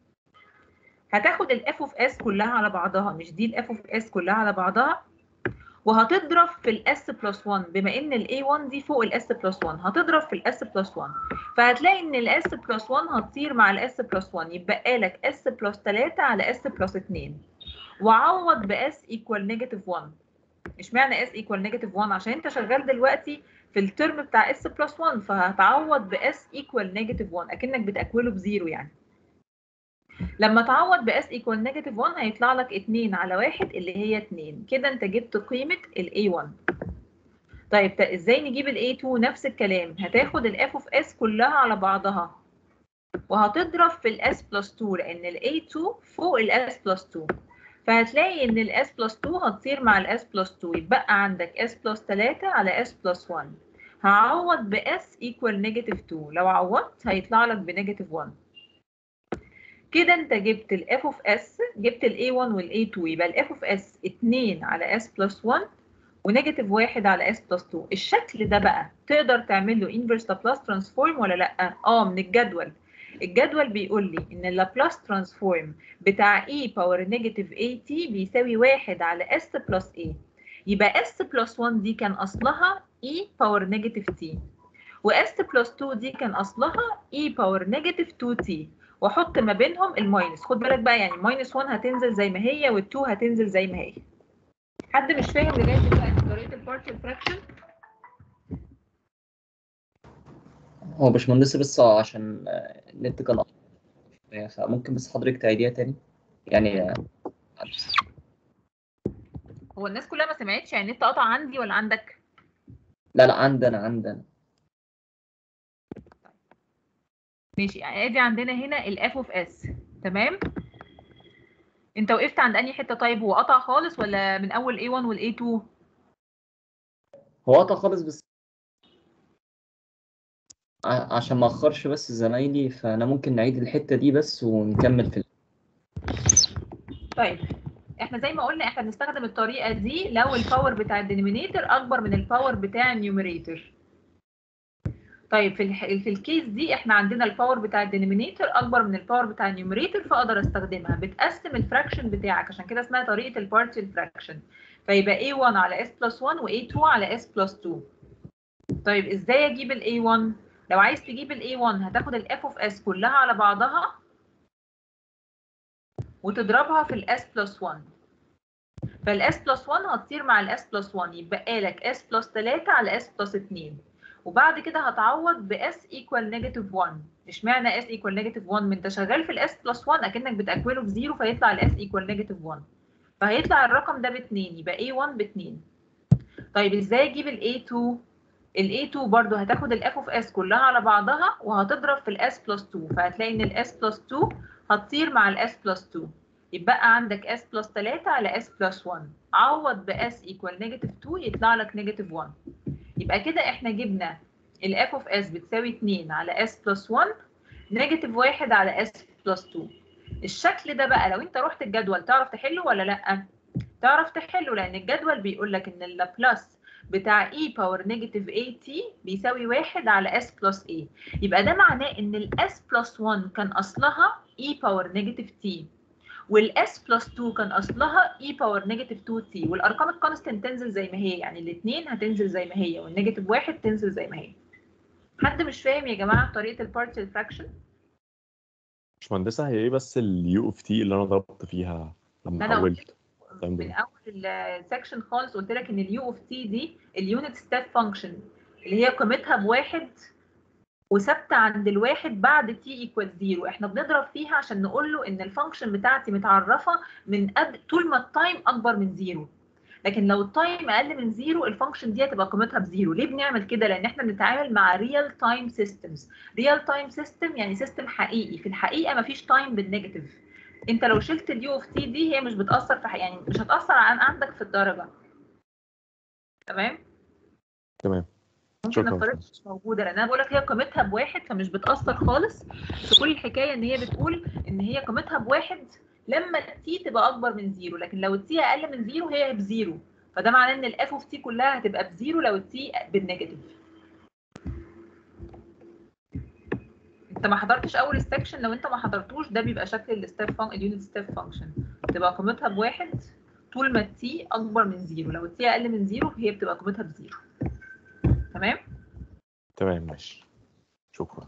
هتاخد ال F of S كلها على بعضها مش دي ال F of S كلها على بعضها وهتضرب في ال S plus 1 بما ان ال A1 دي فوق ال S plus 1 هتضرب في ال S plus 1 فهتلاقي ان ال S plus 1 هتطير مع ال S plus 1 يبقى لك S plus 3 على S plus 2 وعوض ب S equal negative 1 اشمعنى S equal negative 1 عشان انت شغال دلوقتي في الترم بتاع S plus 1 فهتعوض ب S equal negative 1 اكنك بتأكوله بزيرو يعني لما تعوض ب S equal negative 1 هيطلع لك 2 على 1 اللي هي 2 كده انت جبت قيمة ال A1 طيب تا- ازاي نجيب ال A2 نفس الكلام هتاخد ال F of S كلها على بعضها وهتضرب في ال S plus 2 لأن ال A2 فوق ال S plus 2 فهتلاقي إن ال S plus 2 هتطير مع ال S plus 2 يتبقى عندك S plus 3 على S plus 1 هعوض ب S equal negative 2 لو عوضت هيطلع لك بنيجاتيف 1 كده انت جبت ال F of S جبت ال A1 وال A2 يبقى ال F of S 2 على S plus 1 ونيجاتيف 1 على S plus 2 الشكل ده بقى تقدر تعمل له inverse Laplace transform ولا لا؟ اه من الجدول الجدول بيقول لي ان اللابلاس ترانسفورم بتاع e باور نيجاتيف at بيساوي 1 على s بلس a يبقى s بلس 1 دي كان اصلها e باور نيجاتيف t وs بلس 2 دي كان اصلها e باور نيجاتيف 2t واحط ما بينهم الماينس خد بالك بقى يعني ماينس 1 هتنزل زي ما هي وال2 هتنزل زي ما هي حد مش فاهم لغايه دلوقتي طريقه البارشال فراكشن هو باشمهندس بس عشان آه، النت كان قطع شوية، فممكن بس حضرتك تعيديها تاني يعني آه، هو الناس كلها ما سمعتش يعني النت قطع عندي ولا عندك لا لا عندنا عندنا ماشي يعني ادي عندنا هنا الاف اوف اس تمام انت وقفت عند انهي حته طيب هو قطع خالص ولا من اول A1 وال A2 هو قطع خالص بس ع- عشان ما اخرش بس زمايلي فانا ممكن نعيد الحتة دي بس ونكمل في ال- طيب احنا زي ما قلنا احنا بنستخدم الطريقه دي لو الباور بتاع الدينومينيتور اكبر من الباور بتاع النيوميريتور طيب في الح... في الكيس دي احنا عندنا الباور بتاع الدينومينيتور اكبر من الباور بتاع النيوميريتور فاقدر استخدمها بتقسم الفراكشن بتاعك عشان كده اسمها طريقه البارشال فراكشن فيبقى A1 على S plus 1 و A2 على S plus 2 طيب ازاي اجيب ال A1 لو عايز تجيب ال A1 هتاخد ال F of S كلها على بعضها وتضربها في ال S plus 1 فال S plus 1 هتطير مع ال S plus 1 يبقى لك S plus 3 على S plus 2 وبعد كده هتعوض ب S equal negative 1 اشمعنى S equal negative 1 ما انت شغال في ال S plus 1 اكنك بتأكوله بزيرو فيطلع ال S equal negative 1 فهيطلع الرقم ده ب 2 يبقى A1 ب 2 طيب ازاي اجيب ال A2 ال A2 برضو هتاخد ال F of S كلها على بعضها وهتضرب في ال S plus 2 فهتلاقي ان ال S plus 2 هتطير مع ال S plus 2 يبقى عندك S plus 3 على S plus 1 عوض ب S equal negative 2 يطلع لك negative 1 يبقى كده احنا جبنا ال F of S بتساوي 2 على S plus 1 negative 1 على S plus 2 الشكل ده بقى لو انت رحت الجدول تعرف تحله ولا لا؟ تعرف تحله لان الجدول بيقول لك ان اللابلاس بتاع e باور نيجاتيف at بيساوي 1 على s بلس a يبقى ده معناه ان ال s بلس 1 كان اصلها e باور نيجاتيف t وال s بلس 2 كان اصلها e باور نيجاتيف 2 t والارقام الكونستنت تنزل زي ما هي يعني الاثنين هتنزل زي ما هي والنيجاتيف 1 تنزل زي ما هي حد مش فاهم يا جماعه طريقه البارشال فراكشن باشمهندسة هي ايه بس اليو اوف تي اللي انا ضربت فيها لما أنا قلت حولت تمام من اول السكشن خالص قلت لك ان اليو اوف تي دي اليونت ستيب فانكشن اللي هي قيمتها بواحد وثابته عند الواحد بعد تي ايكوال زيرو احنا بنضرب فيها عشان نقول له ان الفانكشن بتاعتي متعرفه من قد طول ما التايم اكبر من زيرو لكن لو التايم اقل من زيرو الفانكشن دي هتبقى قيمتها بزيرو ليه بنعمل كده لان احنا بنتعامل مع ريال تايم سيستمز ريال تايم سيستم يعني سيستم حقيقي في الحقيقه مفيش تايم بالنيجاتيف انت لو شلت اليو اوف تي دي هي مش بتاثر في ح- يعني مش هتاثر عن عندك في الدرجه تمام تمام ممكن شكراً. نفترض مش موجوده لان انا بقول لك هي قيمتها بواحد فمش بتاثر خالص في كل الحكايه ان هي بتقول ان هي قيمتها بواحد لما التي تبقى اكبر من زيرو لكن لو التي اقل من زيرو هي بزيرو فده معناه ان الاف اوف تي كلها هتبقى بزيرو لو التي بالنيجاتيف انت ما حضرتش اول سكشن لو انت ما حضرتوش ده بيبقى شكل الستيب فانكشن اليونت ستيب فانكشن بتبقى قيمتها بواحد طول ما التي اكبر من زيرو لو التي اقل من زيرو هي بتبقى قيمتها بزيرو تمام تمام ماشي شكرا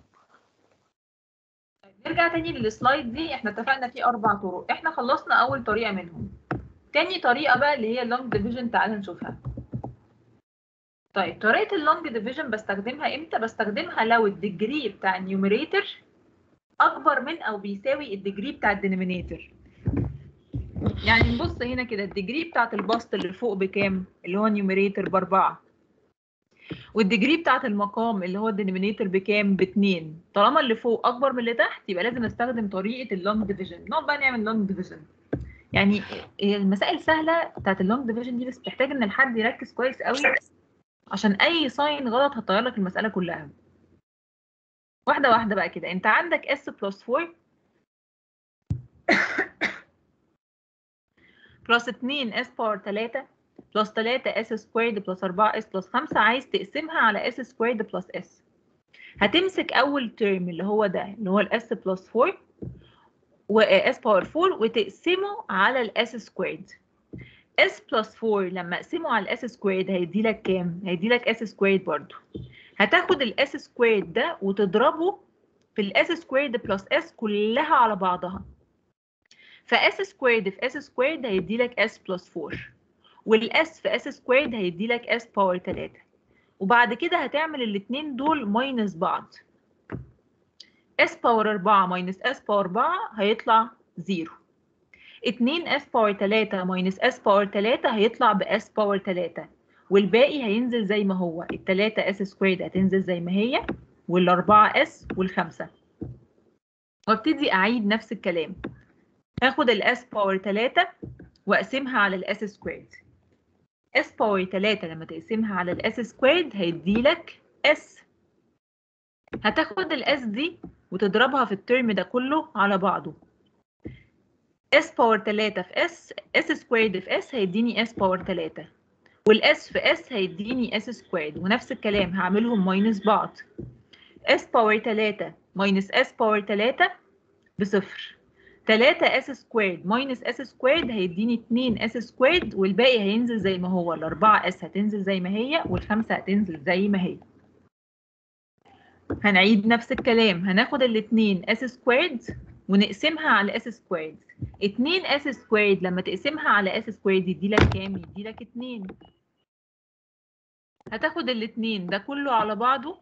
نرجع تاني للسلايد دي احنا اتفقنا في اربع طرق احنا خلصنا اول طريقه منهم تاني طريقه بقى اللي هي اللونج ديفيجن تعال نشوفها طيب طريقه اللونج ديفيجن بستخدمها امتى بستخدمها لو الديجري بتاع النيوميريتور اكبر من او بيساوي الديجري بتاع الدينومينيتور يعني نبص هنا كده الديجري بتاعت البسط اللي فوق بكام اللي هو نيوميريتور باربعة والديجري بتاعت المقام اللي هو الدينومينيتور بكام باتنين طالما اللي فوق اكبر من اللي تحت يبقى لازم نستخدم طريقه اللونج ديفيجن نقعد بقى نعمل لونج ديفيجن يعني هي المسائل سهله بتاعت اللونج ديفيجن دي بس بتحتاج ان الحد يركز كويس قوي عشان اي ساين غلط هتغير لك المساله كلها واحده واحده بقى كده انت عندك اس بلس 4 بلس 2 اس باور 3 بلس 3 اس سكويرد بلس 4 اس بلس 5 عايز تقسمها على اس سكويرد بلس اس هتمسك اول ترم اللي هو ده اللي هو الاس بلس 4 واس باور 4 وتقسمه على الاس سكويرد اس بلس 4 لما اقسمه على الاس سكويرد هيدي لك كام هيدي لك اس سكويرد برضو هتاخد الاس سكويرد ده وتضربه في الاس سكويرد بلس اس كلها على بعضها فاس سكويرد في اس سكويرد هيدي لك اس بلس 4 والاس في اس سكويرد هيدي لك اس باور 3 وبعد كده هتعمل الاثنين دول ماينس بعض اس باور 4 ماينس اس باور 4 هيطلع 0 2 اس باور 3 ماينس اس باور 3 هيطلع باس باور 3 والباقي هينزل زي ما هو ال 3 اس سكويرد هتنزل زي ما هي وال 4 اس والخمسة وابتدي اعيد نفس الكلام هاخد الاس باور 3 واقسمها على الاس سكويرد اس باور 3 لما تقسمها على الاس سكويرد هيديلك اس هتاخد الاس دي وتضربها في الترم ده كله على بعضه اس باور 3 في اس اس سكويرد في اس هيديني اس باور 3 والاس في اس هيديني اس سكويرد ونفس الكلام هعملهم ماينس بعض اس باور 3 ماينس اس باور 3 بصفر 3 اس سكويرد ماينس اس سكويرد هيديني 2 اس سكويرد والباقي هينزل زي ما هو ال 4 اس هتنزل زي ما هي والخمسه هتنزل زي ما هي هنعيد نفس الكلام هناخد الاثنين اس سكويرد ونقسمها على اس سكويرد 2 اس سكويرد لما تقسمها على اس سكويرد يديلك كام يديلك 2 هتاخد الاثنين ده كله على بعضه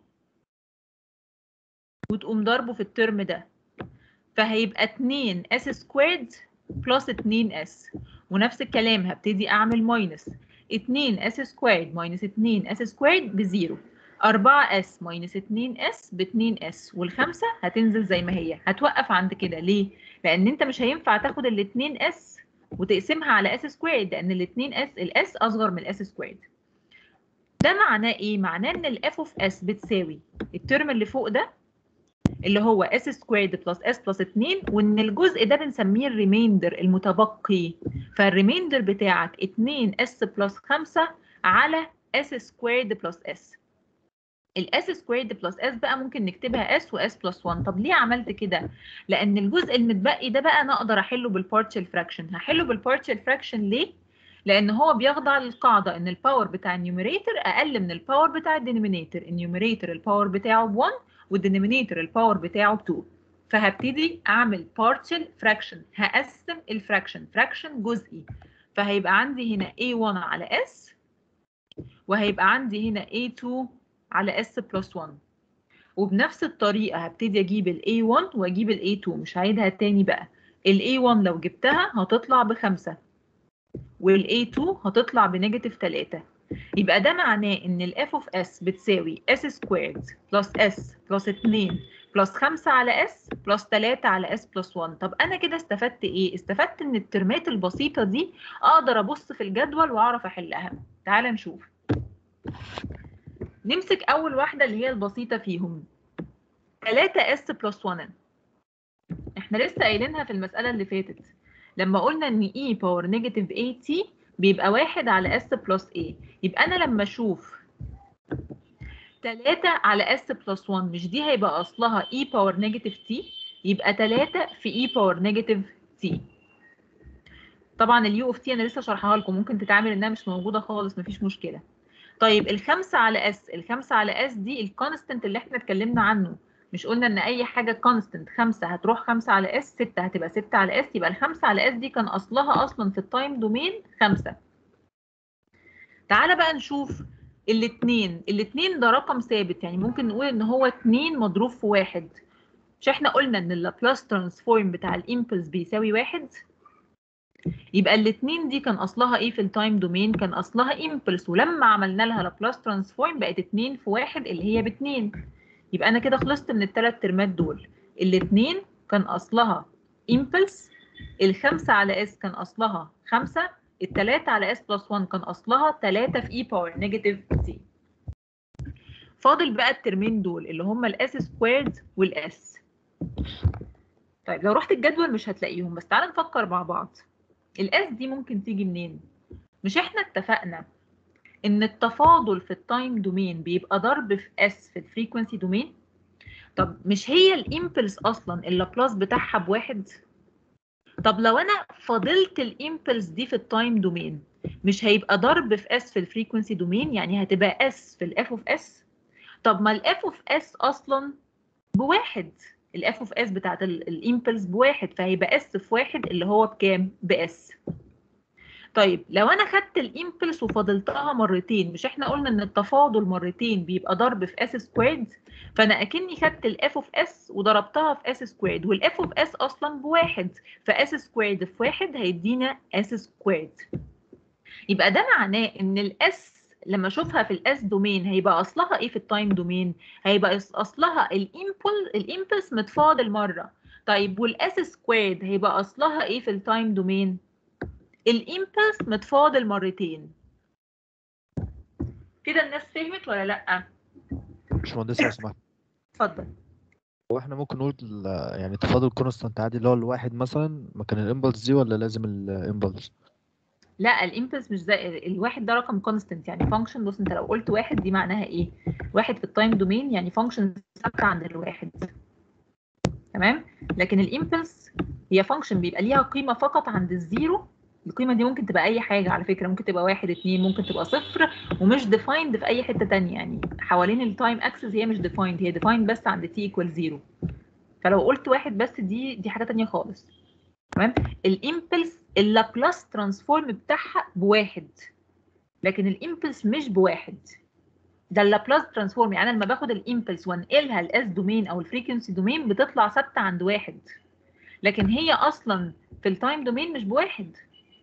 وتقوم ضربه في الترم ده فهيبقى 2 اس سكويرد بلس 2 اس ونفس الكلام هبتدي اعمل ماينس 2 اس سكويرد ماينس 2 اس سكويرد بزيرو 4 اس ماينس 2 اس ب 2 اس والخمسه هتنزل زي ما هي هتوقف عند كده ليه؟ لان انت مش هينفع تاخد ال 2 اس وتقسمها على اس سكويرد لان ال 2 اس الاس اصغر من الاس سكويرد ده معناه ايه؟ معناه ان الاف اوف اس بتساوي الترم اللي فوق ده اللي هو اس سكويرد بلس اس بلس 2 وان الجزء ده بنسميه الريميندر المتبقي فالريميندر بتاعك 2 اس بلس 5 على اس سكويرد بلس اس الاس سكويرد بلس اس بقى ممكن نكتبها اس واس بلس 1 طب ليه عملت كده لان الجزء المتبقي ده بقى انا اقدر احله بالبارشال فراكشن هحله بالبارشال فراكشن ليه لان هو بيخضع للقاعده ان الباور بتاع النيوميريتور اقل من الباور بتاع الدينومينيتور النيوميريتور الباور بتاعه ب 1 والدينومينيتور الباور بتاعه ب 2 فهبتدي اعمل partial fraction هقسم الفراكشن فراكشن جزئي فهيبقى عندي هنا a1 على s وهيبقى عندي هنا a2 على s بلس 1 وبنفس الطريقه هبتدي اجيب ال a1 واجيب ال a2 مش هعيدها تاني بقى ال a1 لو جبتها هتطلع بخمسة والاي 2 هتطلع بنيجاتيف 3 يبقى ده معناه ان الاف اوف اس بتساوي اس سكويرد بلس اس بلس 2 بلس 5 على اس بلس 3 على اس بلس 1 طب انا كده استفدت ايه استفدت ان الترمات البسيطه دي اقدر ابص في الجدول واعرف احلها تعال نشوف نمسك اول واحده اللي هي البسيطه فيهم 3 اس بلس 1 احنا لسه قايلينها في المساله اللي فاتت لما قلنا ان e باور نيجاتيف 80 بيبقى واحد على s بلس a يبقى انا لما اشوف 3 على s بلس 1 مش دي هيبقى اصلها e باور نيجاتيف t يبقى 3 في e باور نيجاتيف t طبعا اليو اوف تي انا لسه شرحها لكم ممكن تتعامل انها مش موجوده خالص مفيش مشكله طيب الخمسة على اس الخمسة على اس دي الكونستنت اللي احنا اتكلمنا عنه مش قلنا ان اي حاجه كونستنت خمسة هتروح خمسة على اس ستة هتبقى ستة على اس يبقى الخمسة على اس دي كان اصلها اصلا في التايم دومين خمسة تعالى بقى نشوف الاتنين الاتنين ده رقم ثابت يعني ممكن نقول ان هو اتنين مضروب في واحد مش احنا قلنا ان اللابلاس ترانسفورم بتاع الامبلس بيساوي واحد يبقى الاتنين دي كان اصلها ايه في التايم دومين كان اصلها امبلس ولما عملنا لها لابلاس ترانسفورم بقت اتنين في واحد اللي هي باتنين يبقى انا كده خلصت من الثلاث ترمات دول الاتنين كان اصلها امبلس الخمسة على اس كان اصلها خمسة التلاتة على اس بلس 1 كان اصلها تلاتة في اي باور نيجاتيف سي فاضل بقى الترمين دول اللي هم الاس سكويرد والاس طيب لو رحت الجدول مش هتلاقيهم بس تعالى نفكر مع بعض الاس دي ممكن تيجي منين مش احنا اتفقنا ان التفاضل في التايم دومين بيبقى ضرب في اس في الفريكونسي دومين طب مش هي الامبلس اصلا اللابلاس بتاعها بواحد طب لو انا فضلت الامبلس دي في التايم دومين مش هيبقى ضرب في اس في الفريكونسي دومين يعني هتبقى اس في الاف اوف اس طب ما الاف اوف اس اصلا بواحد الاف اوف اس بتاعت الامبلس بواحد فهيبقى اس في واحد اللي هو بكام باس طيب لو انا خدت الامبلس وفضلتها مرتين مش احنا قلنا ان التفاضل مرتين بيبقى ضرب في اس سكويرد فانا اكني خدت الاف اوف اس وضربتها في اس سكويرد والاف اوف اس اصلا بواحد فاس سكويرد في واحد هيدينا اس سكويرد يبقى ده معناه ان الاس لما اشوفها في الاس دومين هيبقى اصلها ايه في التايم دومين هيبقى اصلها الامبل الامبلس متفاضل مره طيب والاس سكويرد هيبقى اصلها ايه في التايم دومين الامبلس متفاضل مرتين كده الناس فهمت ولا لا باشمهندس لو سمحت اتفضل هو احنا ممكن نقول ال- يعني تفاضل كونستانت عادي اللي هو الواحد مثلا مكان الامبلس دي ولا لازم الامبلس لا الامبلس مش زي الواحد ده رقم كونستنت يعني فانكشن بص انت لو قلت واحد دي معناها ايه واحد في التايم دومين يعني فانكشن ثابته عند الواحد تمام لكن الامبلس هي فانكشن بيبقى ليها قيمه فقط عند الزيرو القيمه دي ممكن تبقى اي حاجه على فكره ممكن تبقى واحد اتنين ممكن تبقى صفر ومش ديفايند في اي حته تانية يعني حوالين التايم اكسس هي مش ديفايند هي ديفايند بس عند تي ايكوال زيرو فلو قلت واحد بس دي دي حاجه تانية خالص تمام الامبلس اللابلاس ترانسفورم بتاعها بواحد لكن الامبلس مش بواحد ده اللابلاس ترانسفورم يعني انا لما باخد الامبلس وانقلها الاس دومين او الفريكونسي دومين بتطلع ثابته عند واحد لكن هي اصلا في التايم دومين مش بواحد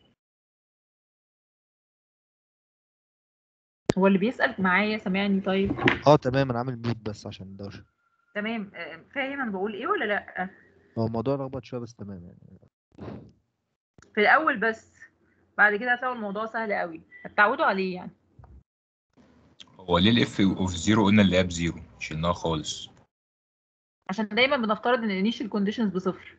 هو اللي بيسأل معايا سامعني طيب اه تمام انا عامل ميوت بس عشان الدوشه تمام آه، فاهم انا بقول ايه ولا لا هو الموضوع لخبط شويه بس تمام يعني في الاول بس بعد كده هتلاقوا الموضوع سهل قوي هتتعودوا عليه يعني هو ليه الاف اوف زيرو قلنا اللي هي بزيرو شلناها خالص عشان دايما بنفترض ان الانيشال كونديشنز بصفر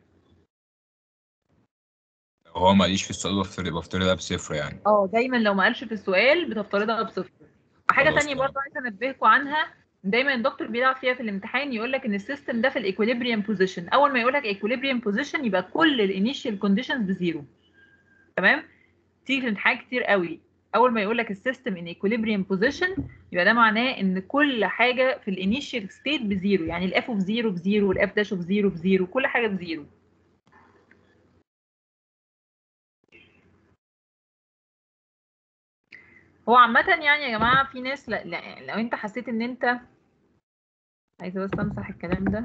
هو ما قاليش في السؤال بفترض بفترضها بصفر يعني اه دايما لو ما قالش في السؤال بتفترضها بصفر وحاجه خلاص تانية تمام. برضه عايزه انبهكم عنها دايما الدكتور بيلعب فيها في الامتحان يقول لك ان السيستم ده في الايكوليبريم بوزيشن اول ما يقول لك ايكوليبريم بوزيشن يبقى كل الانيشال كونديشنز بزيرو تمام تيجي في الامتحان كتير قوي اول ما يقول لك السيستم ان ايكوليبريم بوزيشن يبقى ده معناه ان كل حاجه في الانيشال ستيت بزيرو يعني الاف اوف زيرو بزيرو والاف داش اوف زيرو بزيرو كل حاجه بزيرو هو عامة يعني يا جماعة في ناس لا لا لو انت حسيت ان انت عايزة بس امسح الكلام ده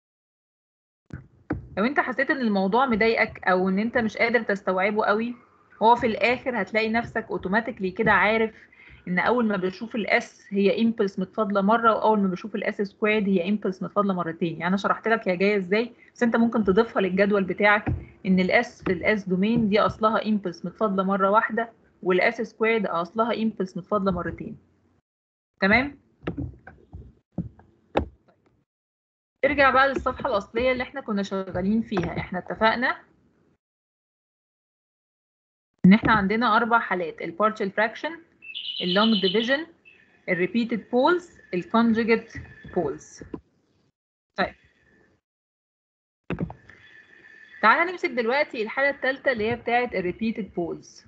لو انت حسيت ان الموضوع مضايقك او ان انت مش قادر تستوعبه قوي هو في الاخر هتلاقي نفسك اوتوماتيكلي كده عارف ان اول ما بشوف الاس هي امبلس متفاضله مره واول ما بشوف الاس سكويرد هي امبلس متفاضله مرتين يعني انا شرحت لك هي جايه ازاي بس انت ممكن تضيفها للجدول بتاعك ان الاس في الاس دومين دي اصلها امبلس متفاضله مره واحده والاس سكويرد اصلها امبلس متفاضله مرتين تمام ارجع بقى للصفحه الاصليه اللي احنا كنا شغالين فيها احنا اتفقنا ان احنا عندنا اربع حالات البارشال فراكشن اللونج ديفيجن الريبيتد بولز الكونجوجيت بولز طيب تعالى نمسك دلوقتي الحالة الثالثة اللي هي بتاعة الريبيتد بولز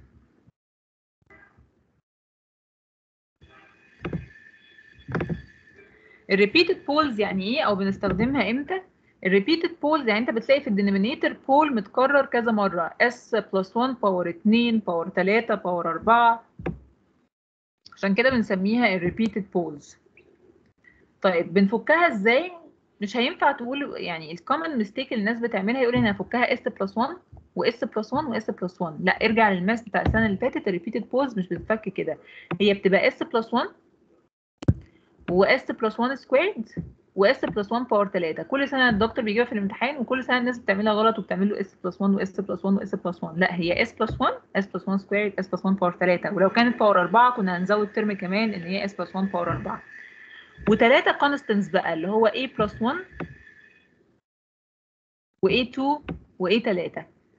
الريبيتد بولز يعني ايه او بنستخدمها امتى الريبيتد بولز يعني انت بتلاقي في الدينومينيتور بول متكرر كذا مرة s بلس 1 باور 2 باور 3 باور 4 عشان كده بنسميها الريبيتد بولز طيب بنفكها ازاي مش هينفع تقول يعني الكومن ميستيك اللي الناس بتعملها يقول انا هفكها اس بلس 1 واس بلس 1 واس بلس 1 لا ارجع للماس بتاع السنه اللي فاتت الريبيتد بولز مش بتتفك كده هي بتبقى اس بلس 1 واس بلس 1 سكويرد واس بلس 1 باور 3 كل سنه الدكتور بيجيبها في الامتحان وكل سنه الناس بتعملها غلط وبتعمل له اس بلس 1 واس بلس 1 واس بلس 1 لا هي اس بلس 1 اس بلس 1 سكويرد اس بلس 1 باور 3 ولو كانت باور 4 كنا هنزود ترم كمان ان هي اس بلس 1 باور 4 وثلاثه كونستنتس بقى اللي هو a بلس 1 و a2 و a3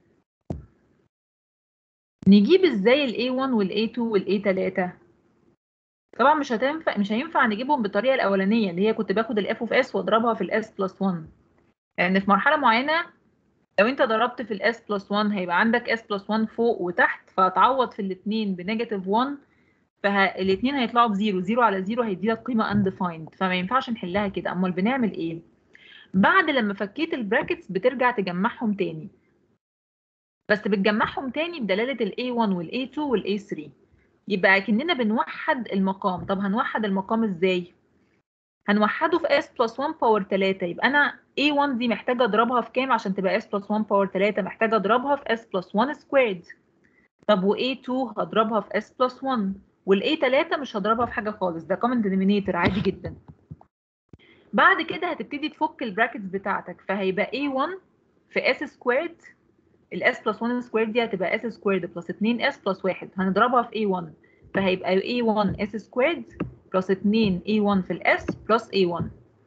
نجيب ازاي ال a1 وال a2 وال a3 طبعا مش هتنفع مش هينفع نجيبهم بالطريقه الاولانيه اللي هي كنت باخد الاف اوف اس واضربها في الاس بلس 1 لان في مرحله معينه لو انت ضربت في الاس بلس 1 هيبقى عندك اس بلس 1 فوق وتحت فهتعوض في الاثنين بنيجاتيف 1 فالاثنين هيطلعوا بزيرو زيرو على زيرو هيدي لك قيمه undefined فما ينفعش نحلها كده امال بنعمل ايه بعد لما فكيت البراكتس بترجع تجمعهم تاني بس بتجمعهم تاني بدلاله ال A1 وال A2 وال A3 يبقى كأننا بنوحد المقام طب هنوحد المقام ازاي هنوحده في s بلس 1 باور 3 يبقى انا a1 دي محتاجه اضربها في كام عشان تبقى s بلس 1 باور 3 محتاجه اضربها في s بلس 1 سكويرد طب و a2 هضربها في s بلس 1 وال a3 مش هضربها في حاجه خالص ده common denominator عادي جدا بعد كده هتبتدي تفك البراكتس بتاعتك فهيبقى a1 في s سكويرد الاس بلس 1 سكوير دي هتبقى اس سكويرد بلس 2 اس بلس 1 هنضربها في a1 فهيبقى a1 اس سكويرد بلس 2 a1 في الاس بلس a1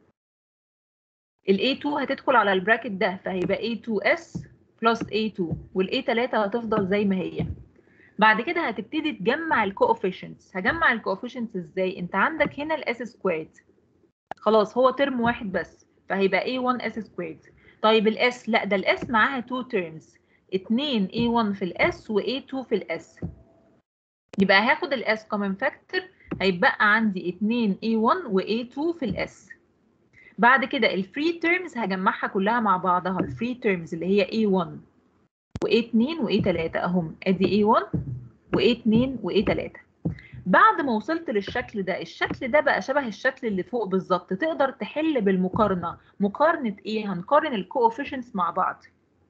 ال a2 هتدخل على البراكت ده فهيبقى a2s بلس a2 وال a3 هتفضل زي ما هي بعد كده هتبتدي تجمع الكوفيشنتس هجمع الكوفيشنتس ازاي انت عندك هنا الاس سكويرد خلاص هو ترم واحد بس فهيبقى a1 s سكويرد طيب الاس لا ده الاس معاها 2 تيرمز 2 A1 في الاس و A2 في الاس يبقى هاخد الاس كومن فاكتور هيبقى عندي 2 A1 و A2 في الاس بعد كده الفري تيرمز هجمعها كلها مع بعضها الفري تيرمز اللي هي A1 و A2 و A3 اهم ادي A1 و A2 و A3 بعد ما وصلت للشكل ده الشكل ده بقى شبه الشكل اللي فوق بالظبط تقدر تحل بالمقارنه مقارنه ايه هنقارن الكوفيشنتس مع بعض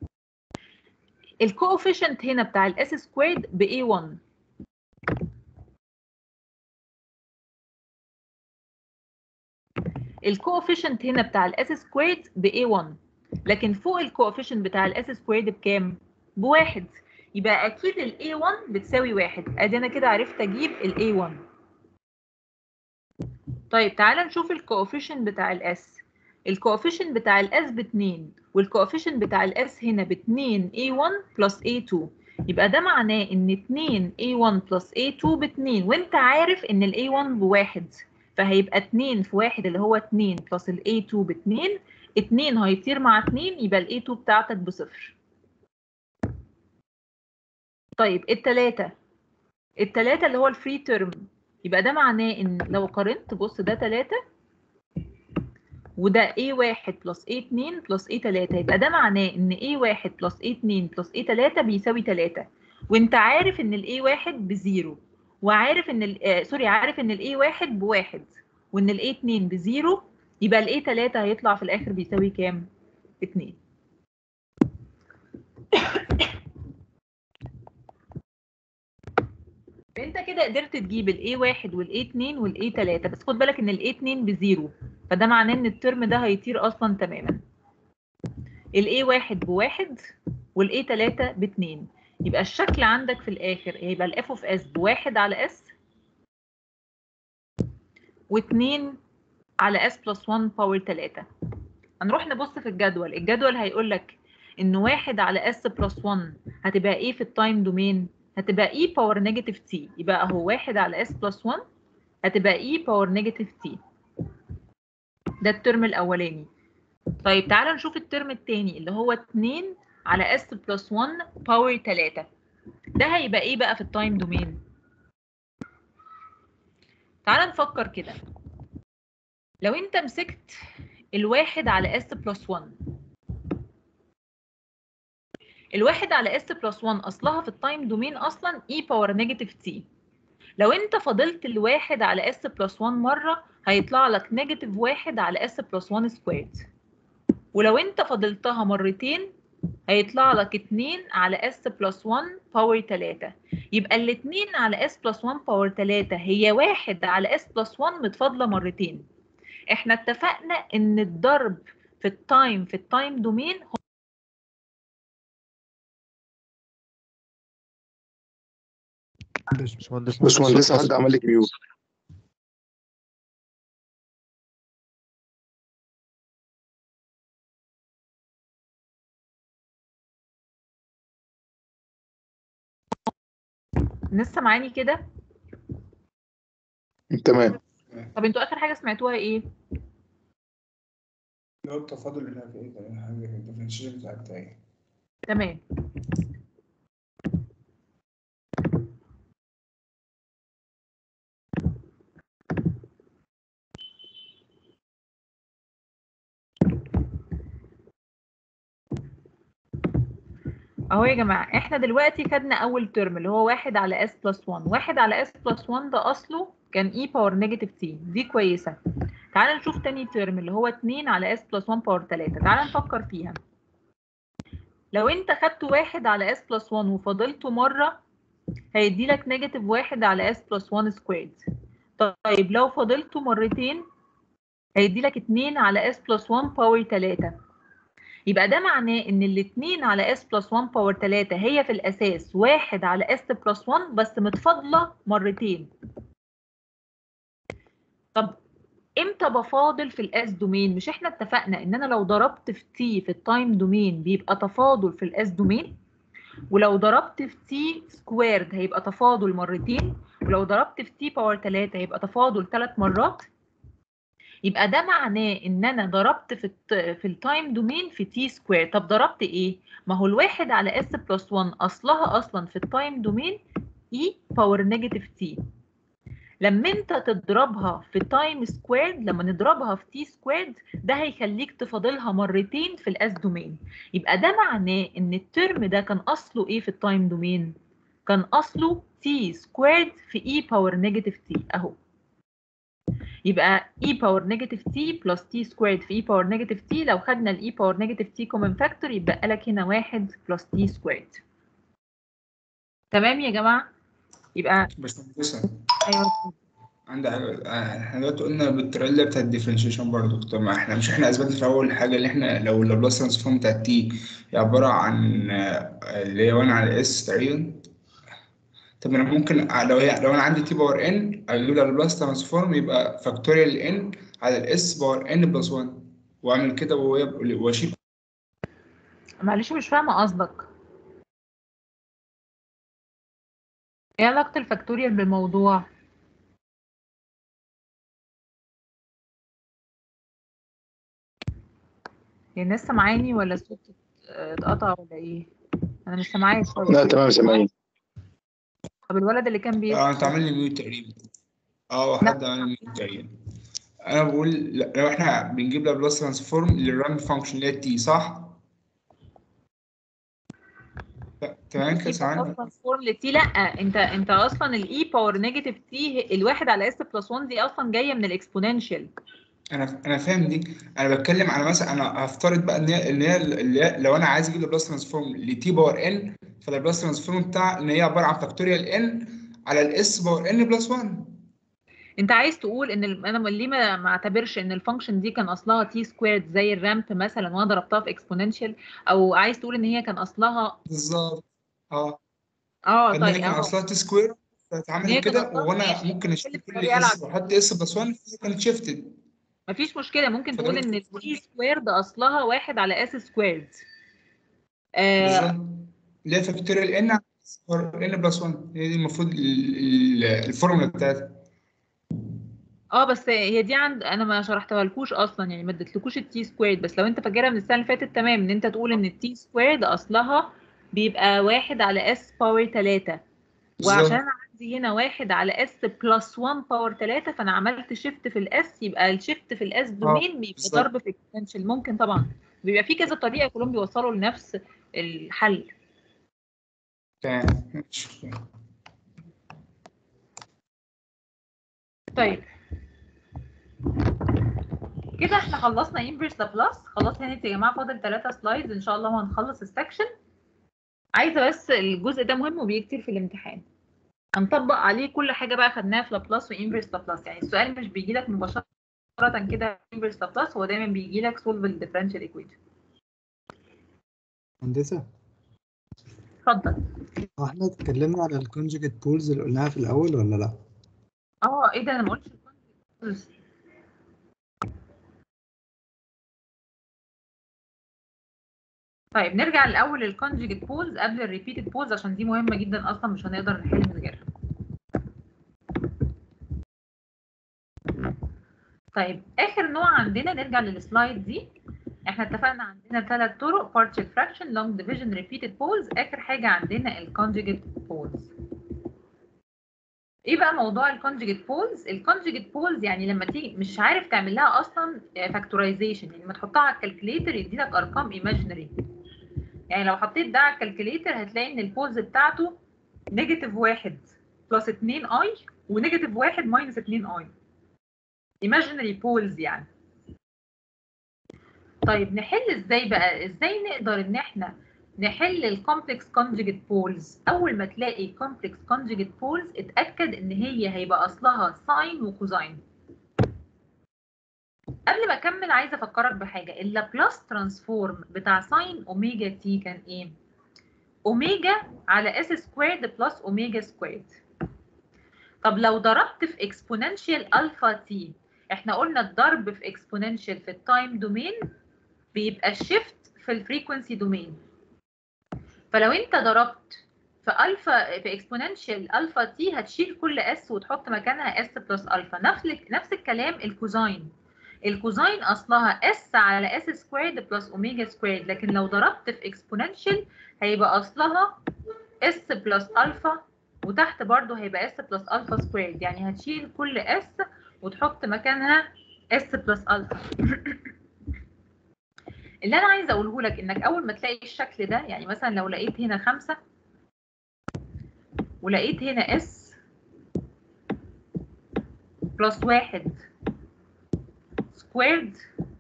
الكوفيشنت هنا بتاع الاس سكويرد ب A1 الكوفيشنت هنا بتاع الاس سكويرد ب A1 لكن فوق الكوفيشنت بتاع الاس سكويرد بكام؟ بواحد يبقى اكيد ال A1 بتساوي واحد ادي انا كده عرفت اجيب ال A1 طيب تعالى نشوف الكوفيشنت بتاع الاس الكوفيشنت بتاع الاس ب 2 والكوفيشنت بتاع الاس هنا ب 2 A1 بلس A2 يبقى ده معناه ان 2 A1 بلس A2 ب 2 وانت عارف ان ال A1 بواحد فهيبقى 2 في 1 اللي هو 2 بلس ال A2 ب 2 2 هيطير مع 2 يبقى ال A2 بتاعتك بصفر طيب التلاتة التلاتة اللي هو الفري تيرم يبقى ده معناه ان لو قارنت بص ده 3 وده A1 بلس A2 بلس A3 يبقى ده معناه ان A1 بلس A2 بلس A3 بيساوي 3 وانت عارف ان ال A1 بزيرو وعارف ان ال آه سوري عارف ان ال A1 بواحد وان ال A2 بزيرو يبقى ال A3 هيطلع في الاخر بيساوي كام؟ 2 انت كده قدرت تجيب الاي واحد والاي 2 والاي 3 بس خد بالك ان الاي 2 بزيرو فده معناه ان الترم ده هيطير اصلا تماما الاي واحد بواحد والاي 3 باتنين يبقى الشكل عندك في الاخر هيبقى الاف اوف اس بواحد على اس واتنين على اس بلس 1 باور 3 هنروح نبص في الجدول الجدول هيقول لك ان واحد على اس بلس 1 هتبقى ايه في التايم دومين هتبقى اي باور نيجاتيف تي يبقى اهو واحد على اس بلس 1 هتبقى اي باور نيجاتيف تي ده الترم الاولاني طيب تعالى نشوف الترم الثاني اللي هو 2 على اس بلس 1 باور 3 ده هيبقى ايه بقى في التايم دومين تعالى نفكر كده لو انت مسكت الواحد على اس بلس 1 الواحد على اس بلس 1 اصلها في التايم دومين اصلا اي باور نيجاتيف تي لو انت فضلت الواحد على اس بلس 1 مره هيطلع لك نيجاتيف واحد على اس بلس 1 سكويرد ولو انت فضلتها مرتين هيطلع لك 2 على اس بلس 1 باور 3 يبقى الاثنين على اس بلس 1 باور 3 هي واحد على اس بلس 1 متفاضله مرتين احنا اتفقنا ان الضرب في التايم في التايم دومين باشمهندس باشمهندس حد عمل لك ميوت لسه معاني كده تمام طب انتوا اخر حاجه سمعتوها ايه اللي هو التفاضل اللي هنا في ايه ده حاجه الديفرنشيشن بتاع التاني تمام اهو يا جماعه احنا دلوقتي خدنا اول ترم اللي هو واحد على اس بلس 1 واحد على اس بلس 1 ده اصله كان اي باور نيجاتيف تي دي كويسه تعال نشوف تاني ترم اللي هو 2 على اس بلس 1 باور 3 تعال نفكر فيها لو انت خدت واحد على اس بلس 1 وفضلته مره هيدي لك نيجاتيف واحد على اس بلس 1 سكويرد طيب لو فضلته مرتين هيدي لك 2 على اس بلس 1 باور 3 يبقى ده معناه ان الاثنين على اس بلس 1 باور 3 هي في الاساس واحد على اس بلس 1 بس متفاضله مرتين طب امتى بفاضل في الاس دومين مش احنا اتفقنا ان انا لو ضربت في تي في التايم دومين بيبقى تفاضل في الاس دومين ولو ضربت في تي سكويرد هيبقى تفاضل مرتين ولو ضربت في تي باور 3 هيبقى تفاضل ثلاث مرات يبقى ده معناه ان انا ضربت في الت... في التايم دومين في تي سكوير طب ضربت ايه ما هو الواحد على اس بلس 1 اصلها اصلا في التايم دومين اي باور نيجاتيف تي لما انت تضربها في تايم سكويرد لما نضربها في تي سكويرد ده هيخليك تفاضلها مرتين في الاس دومين يبقى ده معناه ان الترم ده كان اصله ايه في التايم دومين كان اصله تي سكويرد في اي باور نيجاتيف تي اهو يبقى e باور نيجاتيف t بلس t سكويرد في e باور نيجاتيف t لو خدنا ال e باور نيجاتيف t كومن فاكتور يبقى لك هنا واحد بلس t سكويرد تمام يا جماعة يبقى باشمهندسة ايوه عندي حاجة احنا دلوقتي قلنا بالطريقة بتاعت الديفرنشيشن برضه طب ما احنا مش احنا اثبتنا في اول حاجة اللي احنا لو اللابلاس ترانسفورم بتاع تي هي عبارة عن آه، اللي هي 1 على اس تقريبا طب انا ممكن لو هي لو انا عندي تي باور ان اجيب لابلاس ترانسفورم يبقى فاكتوريال ان على الاس باور ان بلس 1 واعمل كده وهي- واشيل معلش مش فاهمة قصدك ايه علاقة الفاكتوريال بالموضوع هي الناس سامعاني ولا الصوت اتقطع ولا ايه انا مش سامعاك خالص لا تمام سامعين طب الولد اللي كان بيسمع اه انت عامل لي ميوت تقريبا اه حد عامل لي ميوت تقريبا انا بقول ل- لو احنا بنجيب لابلاس ترانسفورم للرام فانكشن اللي هي تي صح؟ لا، تمام كده سامعني ترانسفورم لتي لا انت انت اصلا الاي باور نيجاتيف تي الواحد على اس بلس 1 دي اصلا جايه من الاكسبوننشال انا انا فاهم دي انا بتكلم على مثلا انا هفترض بقى ان هي ان هي اللي هي لو انا عايز اجيب لابلاس ترانسفورم لتي باور ان فاللابلاس ترانسفورم بتاع ان هي عباره عن فاكتوريال ان على الاس باور ان بلس 1 انت عايز تقول ان ال- انا ليه ما ما اعتبرش ان الفانكشن دي كان اصلها تي سكويرد زي الرامب مثلا وانا ضربتها في اكسبوننشال او عايز تقول ان هي كان اصلها بالظبط اه اه ان هي طيب كان اهو اصلها تي سكوير هي فتتعمل كان كده أصلها وانا ماشي. ممكن اشيل اللي كل بتقولي ألعب. اس واحط اس بلس 1 فهي كانت شيفتد مفيش مشكله ممكن فده تقول ان ممكن التي سكويرد اصلها واحد على اس سكويرد آه بالظبط اللي هي فاكتوريال ان على اس باور ان بلس 1 هي دي المفروض ال- ال- الفورمولا بتاعتها اه بس هي دي عند انا ما شرحتها لكوش اصلا يعني ما اديتلكوش التي سكويرد بس لو انت فاكرها من السنه اللي فاتت تمام ان انت تقول ان التي سكويرد اصلها بيبقى واحد على اس باور 3 وعشان بالظبط انا عندي هنا واحد على اس بلس 1 باور 3 فانا عملت شيفت في الاس يبقى الشيفت في الاس دومين بيبقى بالظبط. ضرب في اكستنشن ممكن طبعا بيبقى في كذا طريقه كلهم بيوصلوا لنفس الحل تمام ماشي. طيب كده احنا خلصنا انفرس لابلاس خلاص هانت يا جماعه فاضل ثلاثة سلايدز ان شاء الله وهنخلص السكشن عايزه بس الجزء ده مهم وبيجي كتير في الامتحان هنطبق عليه كل حاجه بقى خدناها في لابلاس وانفرس لابلاس يعني السؤال مش بيجي لك مباشره كده انفرس لابلاس هو دايما بيجي لك سولف الديفرنشال ايكويشن هندسة اتفضل هو احنا اتكلمنا على الكونجكت بولز اللي قلناها في الأول ولا لأ؟ اه ايه ده انا ما قلتش الكونجكت طيب نرجع الاول للكونجكت بولز قبل الريبيتد بولز عشان دي مهمه جدا اصلا مش هنقدر نحل من غيرها طيب اخر نوع عندنا نرجع للسلايد دي احنا اتفقنا عندنا ثلاث طرق partial fraction long division repeated poles اخر حاجه عندنا الكونجكت بولز ايه بقى موضوع الكونجكت بولز الكونجكت بولز يعني لما تيجي مش عارف تعمل لها اصلا فاكتورايزيشن يعني لما تحطها على الكالكوليتر يدي لك ارقام ايماجينري يعني لو حطيت ده على الكالكوليتر هتلاقي ان البولز بتاعته نيجاتيف واحد بلس 2 اي ونيجاتيف واحد ماينس 2 اي ايماجينري بولز يعني طيب نحل ازاي بقى ازاي نقدر ان احنا نحل الكومبلكس كونجكت بولز اول ما تلاقي كومبلكس كونجكت بولز اتاكد ان هي هيبقى اصلها ساين وكوزاين قبل ما اكمل عايزه افكرك بحاجه اللابلاس ترانسفورم بتاع ساين اوميجا تي كان ايه اوميجا على اس سكويرد بلس اوميجا سكويرد طب لو ضربت في اكسبوننشال الفا تي احنا قلنا الضرب في اكسبوننشال في التايم دومين بيبقى الشيفت في الفريكونسي دومين فلو انت ضربت في الفا في اكسبوننشال الفا تي هتشيل كل اس وتحط مكانها اس بلس الفا نفس نفس الكلام الكوزاين الكوزاين اصلها اس على اس سكويرد بلس اوميجا سكويرد لكن لو ضربت في اكسبوننشال هيبقى اصلها اس بلس الفا وتحت برضو هيبقى اس بلس الفا سكويرد يعني هتشيل كل اس وتحط مكانها اس بلس الفا اللي انا عايزه اقوله لك انك اول ما تلاقي الشكل ده يعني مثلا لو لقيت هنا خمسة ولقيت هنا اس بلس واحد سكويرد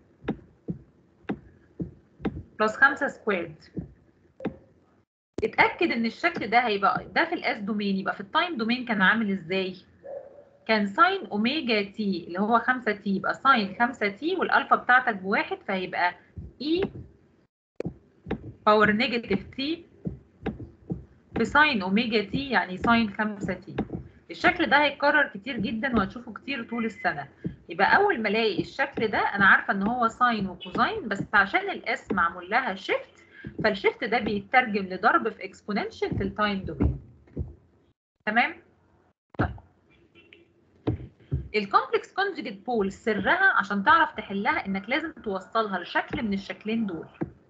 بلس خمسة سكويرد اتأكد ان الشكل ده هيبقى ده في الاس دومين يبقى في التايم دومين كان عامل ازاي؟ كان ساين اوميجا تي اللي هو 5 تي يبقى ساين 5 تي والالفا بتاعتك بواحد فهيبقى اي باور نيجاتيف تي في ساين اوميجا تي يعني ساين 5 تي الشكل ده هيتكرر كتير جدا وهتشوفه كتير طول السنه يبقى اول ما الاقي الشكل ده انا عارفه ان هو ساين وكوزاين بس عشان الاس معمول لها شيفت فالشيفت ده بيترجم لضرب في اكسبوننشال في التايم دومين تمام طيب الكومبلكس كونجكت بول سرها عشان تعرف تحلها انك لازم توصلها لشكل من الشكلين دول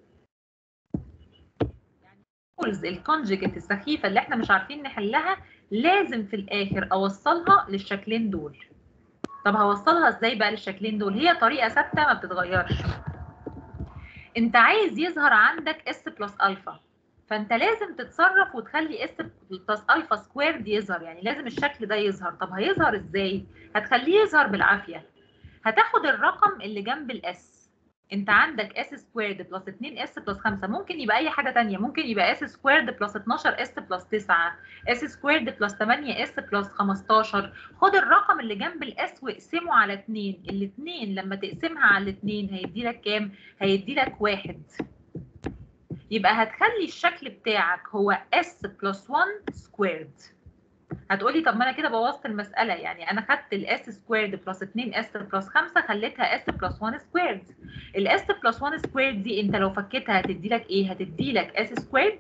يعني بولز الكونجكت السخيفه اللي احنا مش عارفين نحلها لازم في الاخر اوصلها للشكلين دول طب هوصلها ازاي بقى للشكلين دول هي طريقه ثابته ما بتتغيرش انت عايز يظهر عندك اس بلس الفا فانت لازم تتصرف وتخلي اس بلس الفا سكويرد يظهر يعني لازم الشكل ده يظهر طب هيظهر ازاي هتخليه يظهر بالعافيه هتاخد الرقم اللي جنب الاس انت عندك اس سكويرد بلس 2 اس بلس 5 ممكن يبقى اي حاجه تانية ممكن يبقى اس سكويرد بلس 12 اس بلس 9 اس سكويرد بلس 8 اس بلس 15 خد الرقم اللي جنب الاس واقسمه على 2 الاثنين لما تقسمها على الاثنين هيدي لك كام هيدي لك واحد يبقى هتخلي الشكل بتاعك هو اس بلس 1 سكويرد هتقولي طب ما انا كده بوظت المساله يعني انا خدت الاس سكويرد بلس 2 اس بلس 5 خليتها اس بلس 1 سكويرد الاس بلس 1 سكويرد دي انت لو فكيتها هتدي لك ايه هتدي لك اس سكويرد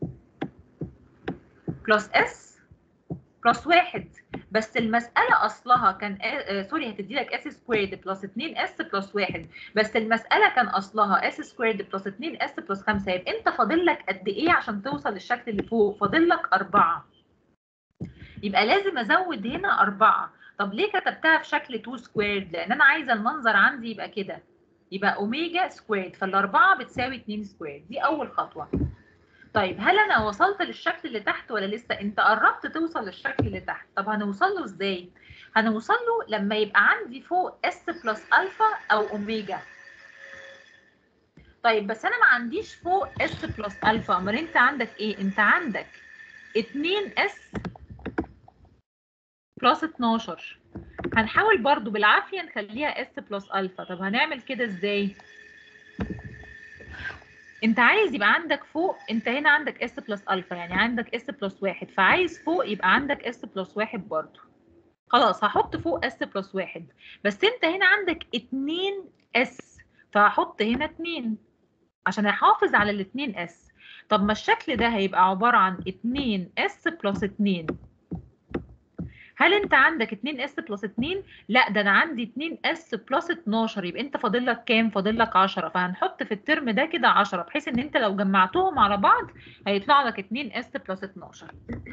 بلس اس بلس 1 بس المساله اصلها كان آه سوري هتدي لك اس سكويرد بلس 2 اس بلس 1 بس المساله كان اصلها اس سكويرد بلس 2 اس بلس 5 يبقى انت فاضل لك قد ايه عشان توصل للشكل اللي فوق فاضل لك 4 يبقى لازم ازود هنا 4 طب ليه كتبتها في شكل 2 سكويرد لان انا عايزه المنظر عندي يبقى كده يبقى اوميجا سكويرد فالاربعه بتساوي 2 سكويرد دي اول خطوه طيب هل انا وصلت للشكل اللي تحت ولا لسه انت قربت توصل للشكل اللي تحت طب هنوصل له ازاي هنوصل له لما يبقى عندي فوق اس بلس الفا او اوميجا طيب بس انا ما عنديش فوق اس بلس الفا امال انت عندك ايه انت عندك 2 اس بلس 12 هنحاول برضو بالعافيه نخليها اس بلس الفا طب هنعمل كده ازاي انت عايز يبقى عندك فوق انت هنا عندك اس بلس الفا يعني عندك اس بلس واحد فعايز فوق يبقى عندك اس بلس واحد برضو خلاص هحط فوق اس بلس واحد بس انت هنا عندك 2 اس فهحط هنا 2 عشان احافظ على ال 2 اس طب ما الشكل ده هيبقى عباره عن 2 اس بلس 2 هل انت عندك 2 اس بلس 2 لا ده انا عندي 2 اس بلس 12 يبقى انت فاضل لك كام فاضل لك 10 فهنحط في الترم ده كده 10 بحيث ان انت لو جمعتهم على بعض هيطلع لك 2 اس بلس 12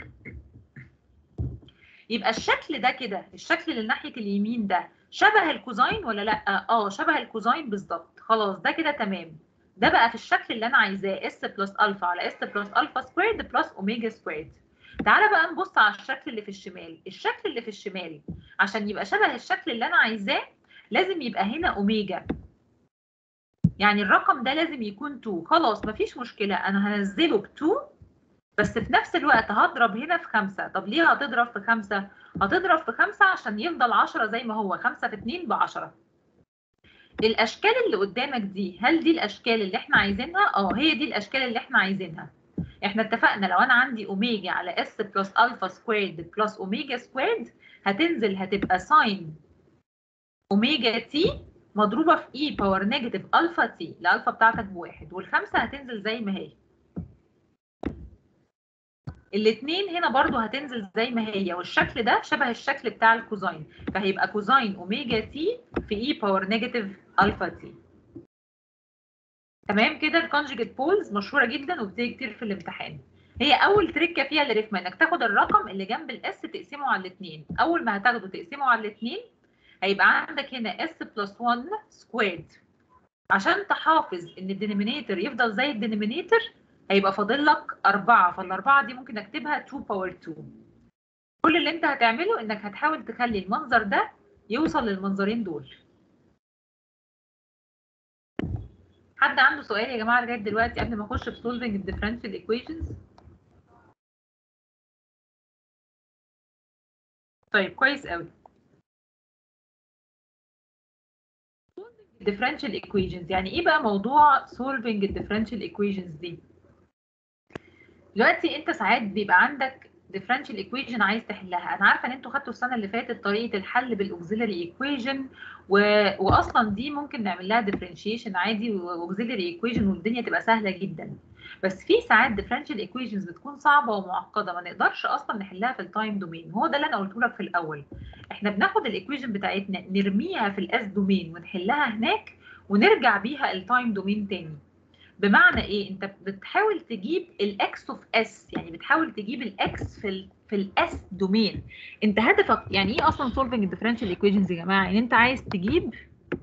يبقى الشكل ده كده الشكل اللي ناحيه اليمين ده شبه الكوزاين ولا لا اه شبه الكوزاين بالظبط خلاص ده كده تمام ده بقى في الشكل اللي انا عايزاه اس بلس الفا على اس بلس الفا سكويرد بلس اوميجا سكويرد تعالى بقى نبص على الشكل اللي في الشمال الشكل اللي في الشمال عشان يبقى شبه الشكل اللي انا عايزاه لازم يبقى هنا اوميجا يعني الرقم ده لازم يكون 2 خلاص مفيش مشكله انا هنزله ب 2 بس في نفس الوقت هضرب هنا في 5 طب ليه هتضرب في 5 هتضرب في 5 عشان يفضل 10 زي ما هو 5 في 2 ب 10 الاشكال اللي قدامك دي هل دي الاشكال اللي احنا عايزينها اه هي دي الاشكال اللي احنا عايزينها احنا اتفقنا لو انا عندي اوميجا على اس بلس الفا سكويرد بلس اوميجا سكويرد هتنزل هتبقى ساين اوميجا تي مضروبه في اي باور نيجاتيف الفا تي الالفا بتاعتك بواحد والخمسه هتنزل زي ما هي الاثنين هنا برضو هتنزل زي ما هي والشكل ده شبه الشكل بتاع الكوزاين فهيبقى كوزاين اوميجا تي في اي باور نيجاتيف الفا تي تمام كده الكونجيجيت بولز مشهوره جدا وبتيجي كتير في الامتحان هي اول تريكه فيها الرخمه انك تاخد الرقم اللي جنب الاس تقسمه على الاثنين اول ما هتاخده تقسمه على الاثنين هيبقى عندك هنا اس بلس 1 سكويرد عشان تحافظ ان الدينومينيتور يفضل زي الدينومينيتور هيبقى فاضل لك 4 فالاربعه دي ممكن اكتبها 2 باور 2 كل اللي انت هتعمله انك هتحاول تخلي المنظر ده يوصل للمنظرين دول حد عنده سؤال يا جماعه لغايه دلوقتي قبل ما اخش في سولفنج الديفرنشال ايكويشنز طيب كويس قوي differential equations يعني ايه بقى موضوع solving الديفرنشال equations دي دلوقتي انت ساعات بيبقى عندك differential equation عايز تحلها انا عارفه ان انتوا خدتوا السنه اللي فاتت طريقه الحل بالاوكسيلري equation و... واصلا دي ممكن نعمل لها differentiation عادي واوكسيلري equation والدنيا تبقى سهله جدا بس في ساعات differential equations بتكون صعبه ومعقده ما نقدرش اصلا نحلها في التايم دومين هو ده اللي انا قلته لك في الاول احنا بناخد الايكويشن بتاعتنا نرميها في الاس دومين ونحلها هناك ونرجع بيها التايم دومين تاني بمعنى ايه انت بتحاول تجيب الاكس اوف اس يعني بتحاول تجيب الاكس في ال في الاس دومين انت هدفك يعني ايه اصلا سولفنج الديفرنشال ايكويشنز يا جماعه يعني انت عايز تجيب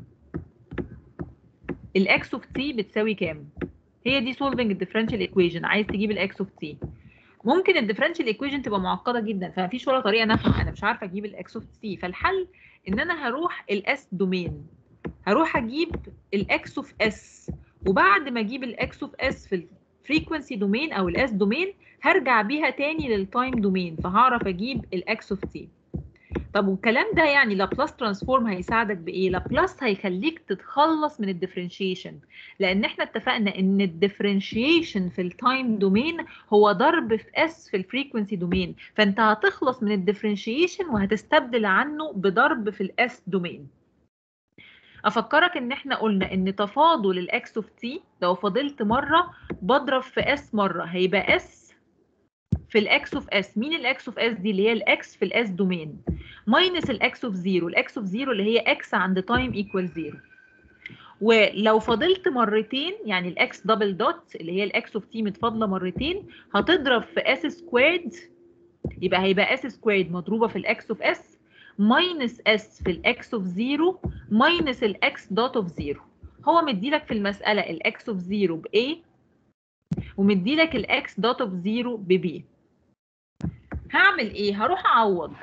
الاكس اوف تي بتساوي كام هي دي سولفنج الديفرنشال ايكويشن عايز تجيب الاكس اوف تي ممكن الديفرنشال ايكويشن تبقى معقده جدا فما فيش ولا طريقه نافعه انا مش عارفه اجيب الاكس اوف تي فالحل ان انا هروح الاس دومين هروح اجيب الاكس اوف اس وبعد ما اجيب الاكس اوف اس في الفريكونسي دومين او الاس دومين هرجع بيها تاني للتايم دومين فهعرف اجيب الاكس اوف تي طب والكلام ده يعني لابلاس ترانسفورم هيساعدك بايه لابلاس هيخليك تتخلص من الديفرنشيشن لان احنا اتفقنا ان الديفرنشيشن في التايم دومين هو ضرب في اس في الفريكونسي دومين فانت هتخلص من الديفرنشيشن وهتستبدل عنه بضرب في الاس دومين افكرك ان احنا قلنا ان تفاضل الاكس اوف تي لو فضلت مره بضرب في اس مره هيبقى اس في الاكس اوف اس مين الاكس اوف اس دي اللي هي الاكس في الاس دومين ماينس الاكس اوف زيرو الاكس اوف زيرو اللي هي اكس عند تايم ايكوال زيرو ولو فضلت مرتين يعني الاكس دبل دوت اللي هي الاكس اوف تي متفاضله مرتين هتضرب في اس سكويرد يبقى هيبقى اس سكويرد مضروبه في الاكس اوف اس ماينس اس في الاكس اوف زيرو ماينس الاكس دوت اوف زيرو هو مديلك في المساله الاكس اوف زيرو ب A ومديلك الاكس دوت اوف زيرو ب B هعمل ايه هروح اعوض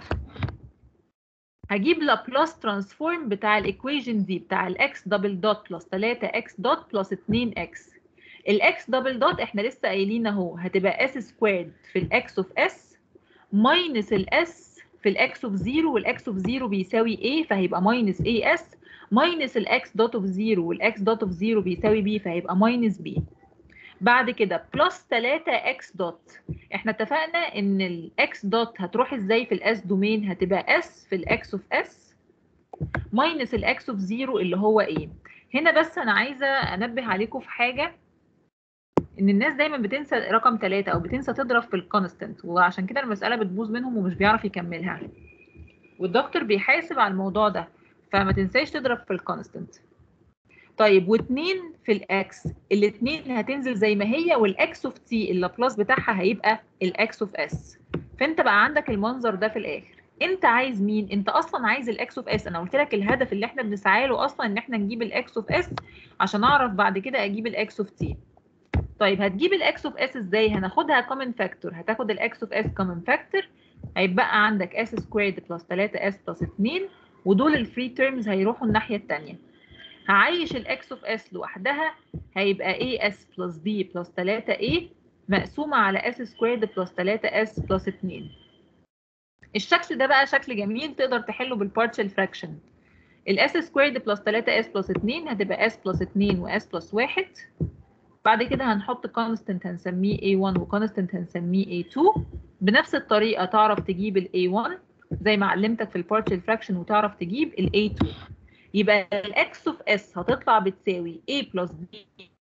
هجيب لابلاس ترانسفورم بتاع الايكويشن دي بتاع الاكس دبل دوت بلس 3 اكس دوت بلس 2 اكس الاكس دبل دوت احنا لسه قايلين اهو هتبقى اس سكويرد في الاكس اوف اس ماينس الاس في الاكس اوف 0 والاكس اوف 0 بيساوي a فهيبقى ماينس اي اس ماينس الاكس دوت اوف 0 والاكس دوت اوف 0 بيساوي b فهيبقى ماينس b بعد كده بلس 3 اكس دوت احنا اتفقنا ان الاكس دوت هتروح ازاي في الاس دومين هتبقى اس في الاكس اوف اس ماينس الاكس اوف 0 اللي هو ايه هنا بس انا عايزه انبه عليكم في حاجه ان الناس دايما بتنسى رقم 3 او بتنسى تضرب في الكونستنت وعشان كده المساله بتبوظ منهم ومش بيعرف يكملها والدكتور بيحاسب على الموضوع ده فما تنساش تضرب في الكونستنت طيب واثنين في الاكس الاثنين هتنزل زي ما هي والاكس اوف تي اللابلاس بتاعها هيبقى الاكس اوف اس فانت بقى عندك المنظر ده في الاخر انت عايز مين انت اصلا عايز الاكس اوف اس انا قلت لك الهدف اللي احنا بنسعى له اصلا ان احنا نجيب الاكس اوف اس عشان اعرف بعد كده اجيب الاكس اوف تي طيب هتجيب الاكس اوف اس ازاي هناخدها كومن فاكتور هتاخد الاكس اوف اس كومن فاكتور هيبقى عندك اس سكويرد بلس 3 اس بلس 2 ودول الفري تيرمز هيروحوا الناحيه الثانيه هعيش الاكس اوف اس لوحدها هيبقى a s بلس b بلس 3a مقسومة على s سكويرد بلس 3s بلس 2 الشكل ده بقى شكل جميل تقدر تحله بالبارشال فراكشن الاس سكويرد بلس 3s بلس 2 هتبقى s بلس 2 و s بلس 1 بعد كده هنحط كونستنت هنسميه a1 وكونستنت هنسميه a2 بنفس الطريقة تعرف تجيب ال a1 زي ما علمتك في البارشال فراكشن وتعرف تجيب ال a2 يبقى الاكس اوف اس هتطلع بتساوي a بلس b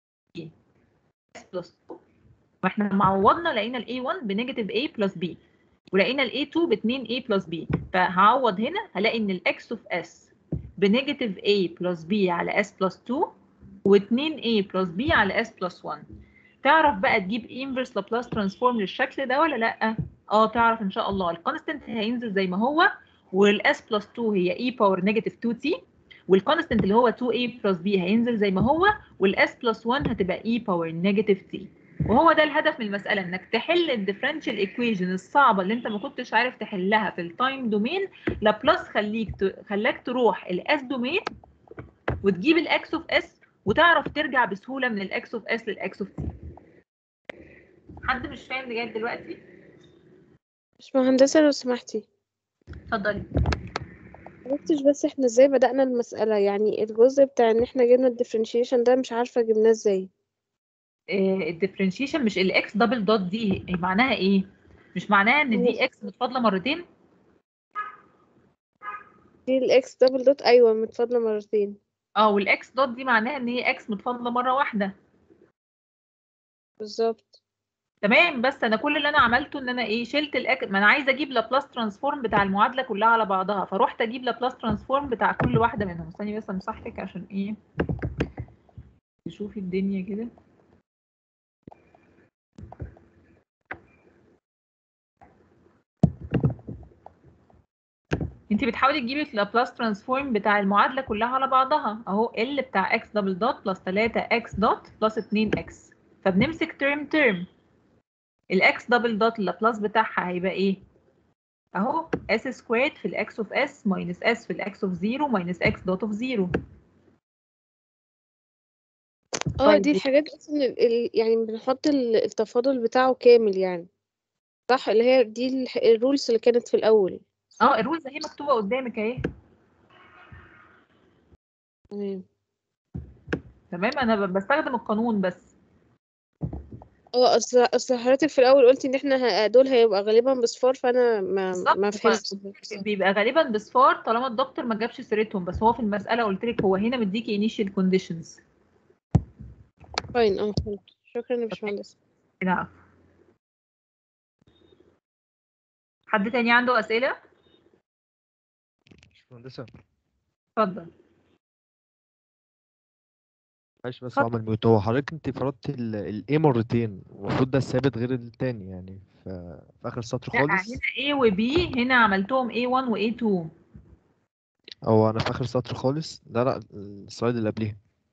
s بلس 2 واحنا معوضنا لقينا ال a1 بنيجاتيف a بلس b ولقينا ال a2 ب 2 a بلس b فهعوض هنا هلاقي ان الاكس اوف اس بنيجاتيف a بلس b على s بلس 2 و2 a بلس b على s بلس 1 تعرف بقى تجيب انفرس لابلاس ترانسفورم للشكل ده ولا لا اه تعرف ان شاء الله الكونستنت هينزل زي ما هو والاس بلس 2 هي e باور نيجاتيف 2 t والكونستنت اللي هو 2a بلس b هينزل زي ما هو والاس بلس 1 هتبقى e باور نيجاتيف t وهو ده الهدف من المساله انك تحل الديفرنشال ايكويشن الصعبه اللي انت ما كنتش عارف تحلها في التايم دومين لابلاس خليك ت... خلاك تروح الاس دومين وتجيب الاكس اوف اس وتعرف ترجع بسهوله من الاكس اوف اس للاكس اوف تي حد مش فاهم لغايه دلوقتي مش مهندسة لو سمحتي اتفضلي معرفتش بس احنا ازاي بدأنا المسألة يعني الجزء بتاع ان احنا جبنا الديفرنشيشن ده مش عارفة جبناه ازاي الديفرنشيشن مش الاكس دبل دوت دي معناها ايه مش معناها ان دي اكس متفاضله مرتين دي الاكس دبل دوت ايوه متفاضلة مرتين اه والاكس دوت دي معناها ان هي اكس متفاضله مره واحده بالظبط تمام بس انا كل اللي انا عملته ان انا ايه شلت الاك ما انا عايزه اجيب لابلاس ترانسفورم بتاع المعادله كلها على بعضها فروحت اجيب لابلاس ترانسفورم بتاع كل واحده منهم استني بس امسحلك عشان ايه تشوفي الدنيا كده انت بتحاولي تجيبي اللابلاس ترانسفورم بتاع المعادله كلها على بعضها اهو ال بتاع اكس دبل دوت بلس 3 اكس دوت بلس 2 اكس فبنمسك ترم ترم الاكس دبل دوت اللابلاس بتاعها هيبقى ايه اهو اس سكويرد في الاكس اوف اس ماينس اس في الاكس اوف 0 ماينس اكس دوت اوف 0 اه طيب دي الحاجات اصلا ال... ال... يعني بنحط ال- التفاضل بتاعه كامل يعني صح اللي هي دي الح- الرولز اللي كانت في الاول اه الرولز اهي مكتوبه قدامك اهي تمام تمام انا ب- بستخدم القانون بس اه اصل اصل حضرتك في الاول قلتي ان احنا ه- دول هيبقى غالبا بصفار فانا ما بالظبط ما هو فهمتش بيبقى غالبا بصفار طالما الدكتور ما جابش سيرتهم بس هو في المساله قلت لك هو هنا مديكي انيشال كونديشنز فاين اه فهمت شكرا يا باشمهندس نعم حد تاني عنده اسئله باشمهندسة اتفضل معلش بس اتفضل. عمل ميوت هو حضرتك انت فرضتي الاي مرتين المفروض ده ثابت غير التاني يعني ف- في اخر السطر لا خالص هنا A و B هنا عملتهم A1 و A2 او انا في اخر السطر خالص لا لا السلايد اللي قبليها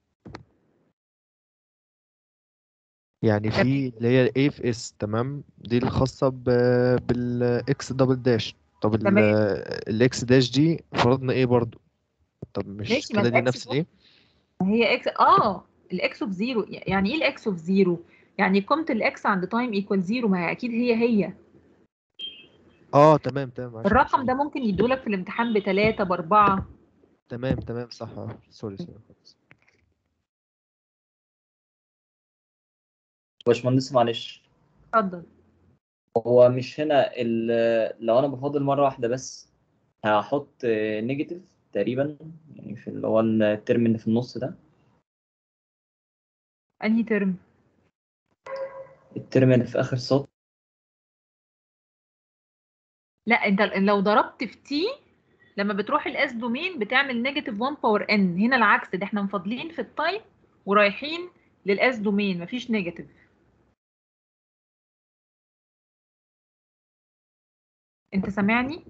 يعني في اللي هي A في S تمام دي الخاصة ب بالاكس دبل داش طب ال- تمام. الاكس داش دي فرضنا ايه برضو طب مش ماشي، ما كده دي الإكس نفس الايه هي اكس اه الاكس اوف زيرو يعني ايه الاكس اوف زيرو يعني قيمه الاكس عند تايم ايكوال زيرو ما هي اكيد هي هي اه تمام تمام معلش الرقم ده ممكن يدولك في الامتحان بتلاتة بأربعة تمام تمام صح آه، سوري سوري خالص باشمهندس معلش اتفضل هو مش هنا ال- لو انا بفاضل مره واحده بس هحط نيجاتيف تقريبا يعني في اللي هو الترم اللي في النص ده انهي ترم الترم اللي في اخر سطر لا انت لو ضربت في تي لما بتروح الاس دومين بتعمل نيجاتيف 1 باور ان هنا العكس ده احنا مفاضلين في التايم ورايحين للاس دومين مفيش نيجاتيف انت سامعني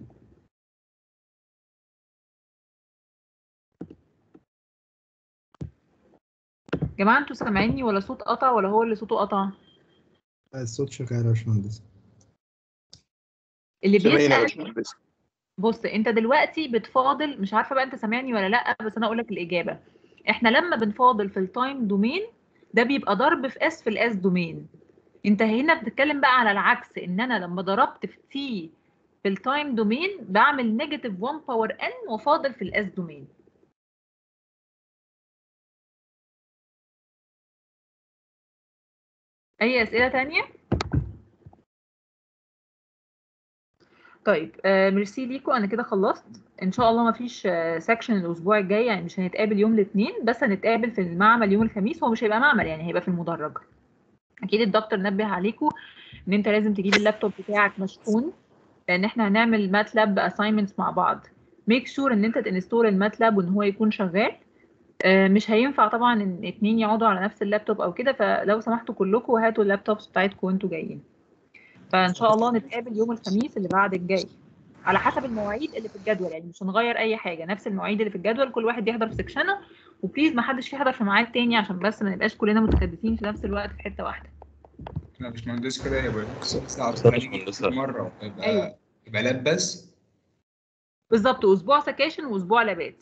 جماعه انتوا سامعيني ولا صوت قطع ولا هو اللي صوته قطع الصوت شغال يا باشمهندس اللي سامعين يا بيسأل باشمهندس بص انت دلوقتي بتفاضل مش عارفه بقى انت سامعني ولا لا بس انا اقول لك الاجابه احنا لما بنفاضل في التايم دومين ده بيبقى ضرب في اس في الاس دومين انت هنا بتتكلم بقى على العكس ان انا لما ضربت في تي في التايم دومين بعمل نيجاتيف 1 باور ان وفاضل في الاس دومين اي اسئله تانية طيب آه ميرسي ليكو انا كده خلصت ان شاء الله ما فيش آه سكشن الاسبوع الجاي يعني مش هنتقابل يوم الاثنين بس هنتقابل في المعمل يوم الخميس هو مش هيبقى معمل يعني هيبقى في المدرج اكيد الدكتور نبه عليكم ان انت لازم تجيب اللابتوب بتاعك مشحون لان احنا هنعمل ماتلاب اساينمنتس مع بعض ميك شور ان انت تنستول الماتلاب وان هو يكون شغال آه، مش هينفع طبعا ان اتنين يقعدوا على نفس اللابتوب او كده فلو سمحتوا كلكم هاتوا اللابتوبس بتاعتكم وانتوا جايين فان شاء الله نتقابل يوم الخميس اللي بعد الجاي على حسب المواعيد اللي في الجدول يعني مش هنغير اي حاجه نفس المواعيد اللي في الجدول كل واحد يحضر في سكشنه وبليز ما حدش يحضر في ميعاد تاني عشان بس ما نبقاش كلنا متكدسين في نفس الوقت في حته واحده احنا باشمهندس كده يبقى ساعة أستاذ نيجي باشمهندسة. مرة يبقى أيوة. يبقى لاب بس بالظبط اسبوع سكاشن واسبوع لابات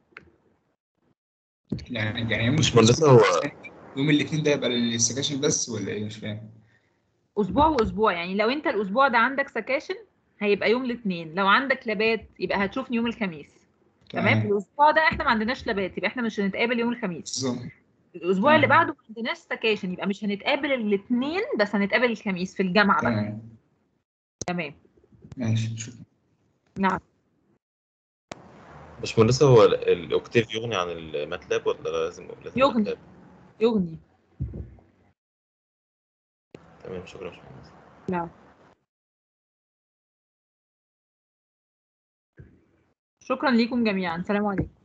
يعني يعني يوم باشمهندسة هو يوم الاثنين ده يبقى السكاشن بس ولا ايه مش فاهم اسبوع واسبوع يعني لو انت الاسبوع ده عندك سكاشن هيبقى يوم الاثنين لو عندك لابات يبقى هتشوفني يوم الخميس تمام الاسبوع ده احنا ما عندناش لابات يبقى احنا مش هنتقابل يوم الخميس بالظبط الاسبوع اللي تمام. بعده ما عندناش سكاشن يبقى مش هنتقابل الاثنين بس هنتقابل الخميس في الجامعه بقى تمام تمام ماشي شكرا نعم باشمهندسة هو ال- الأوكتيف يغني عن الماتلاب ولا لازم لازم يغني. ماتلاب؟ يغني تمام شكرا يا باشمهندس نعم شكرا ليكم جميعا سلام عليكم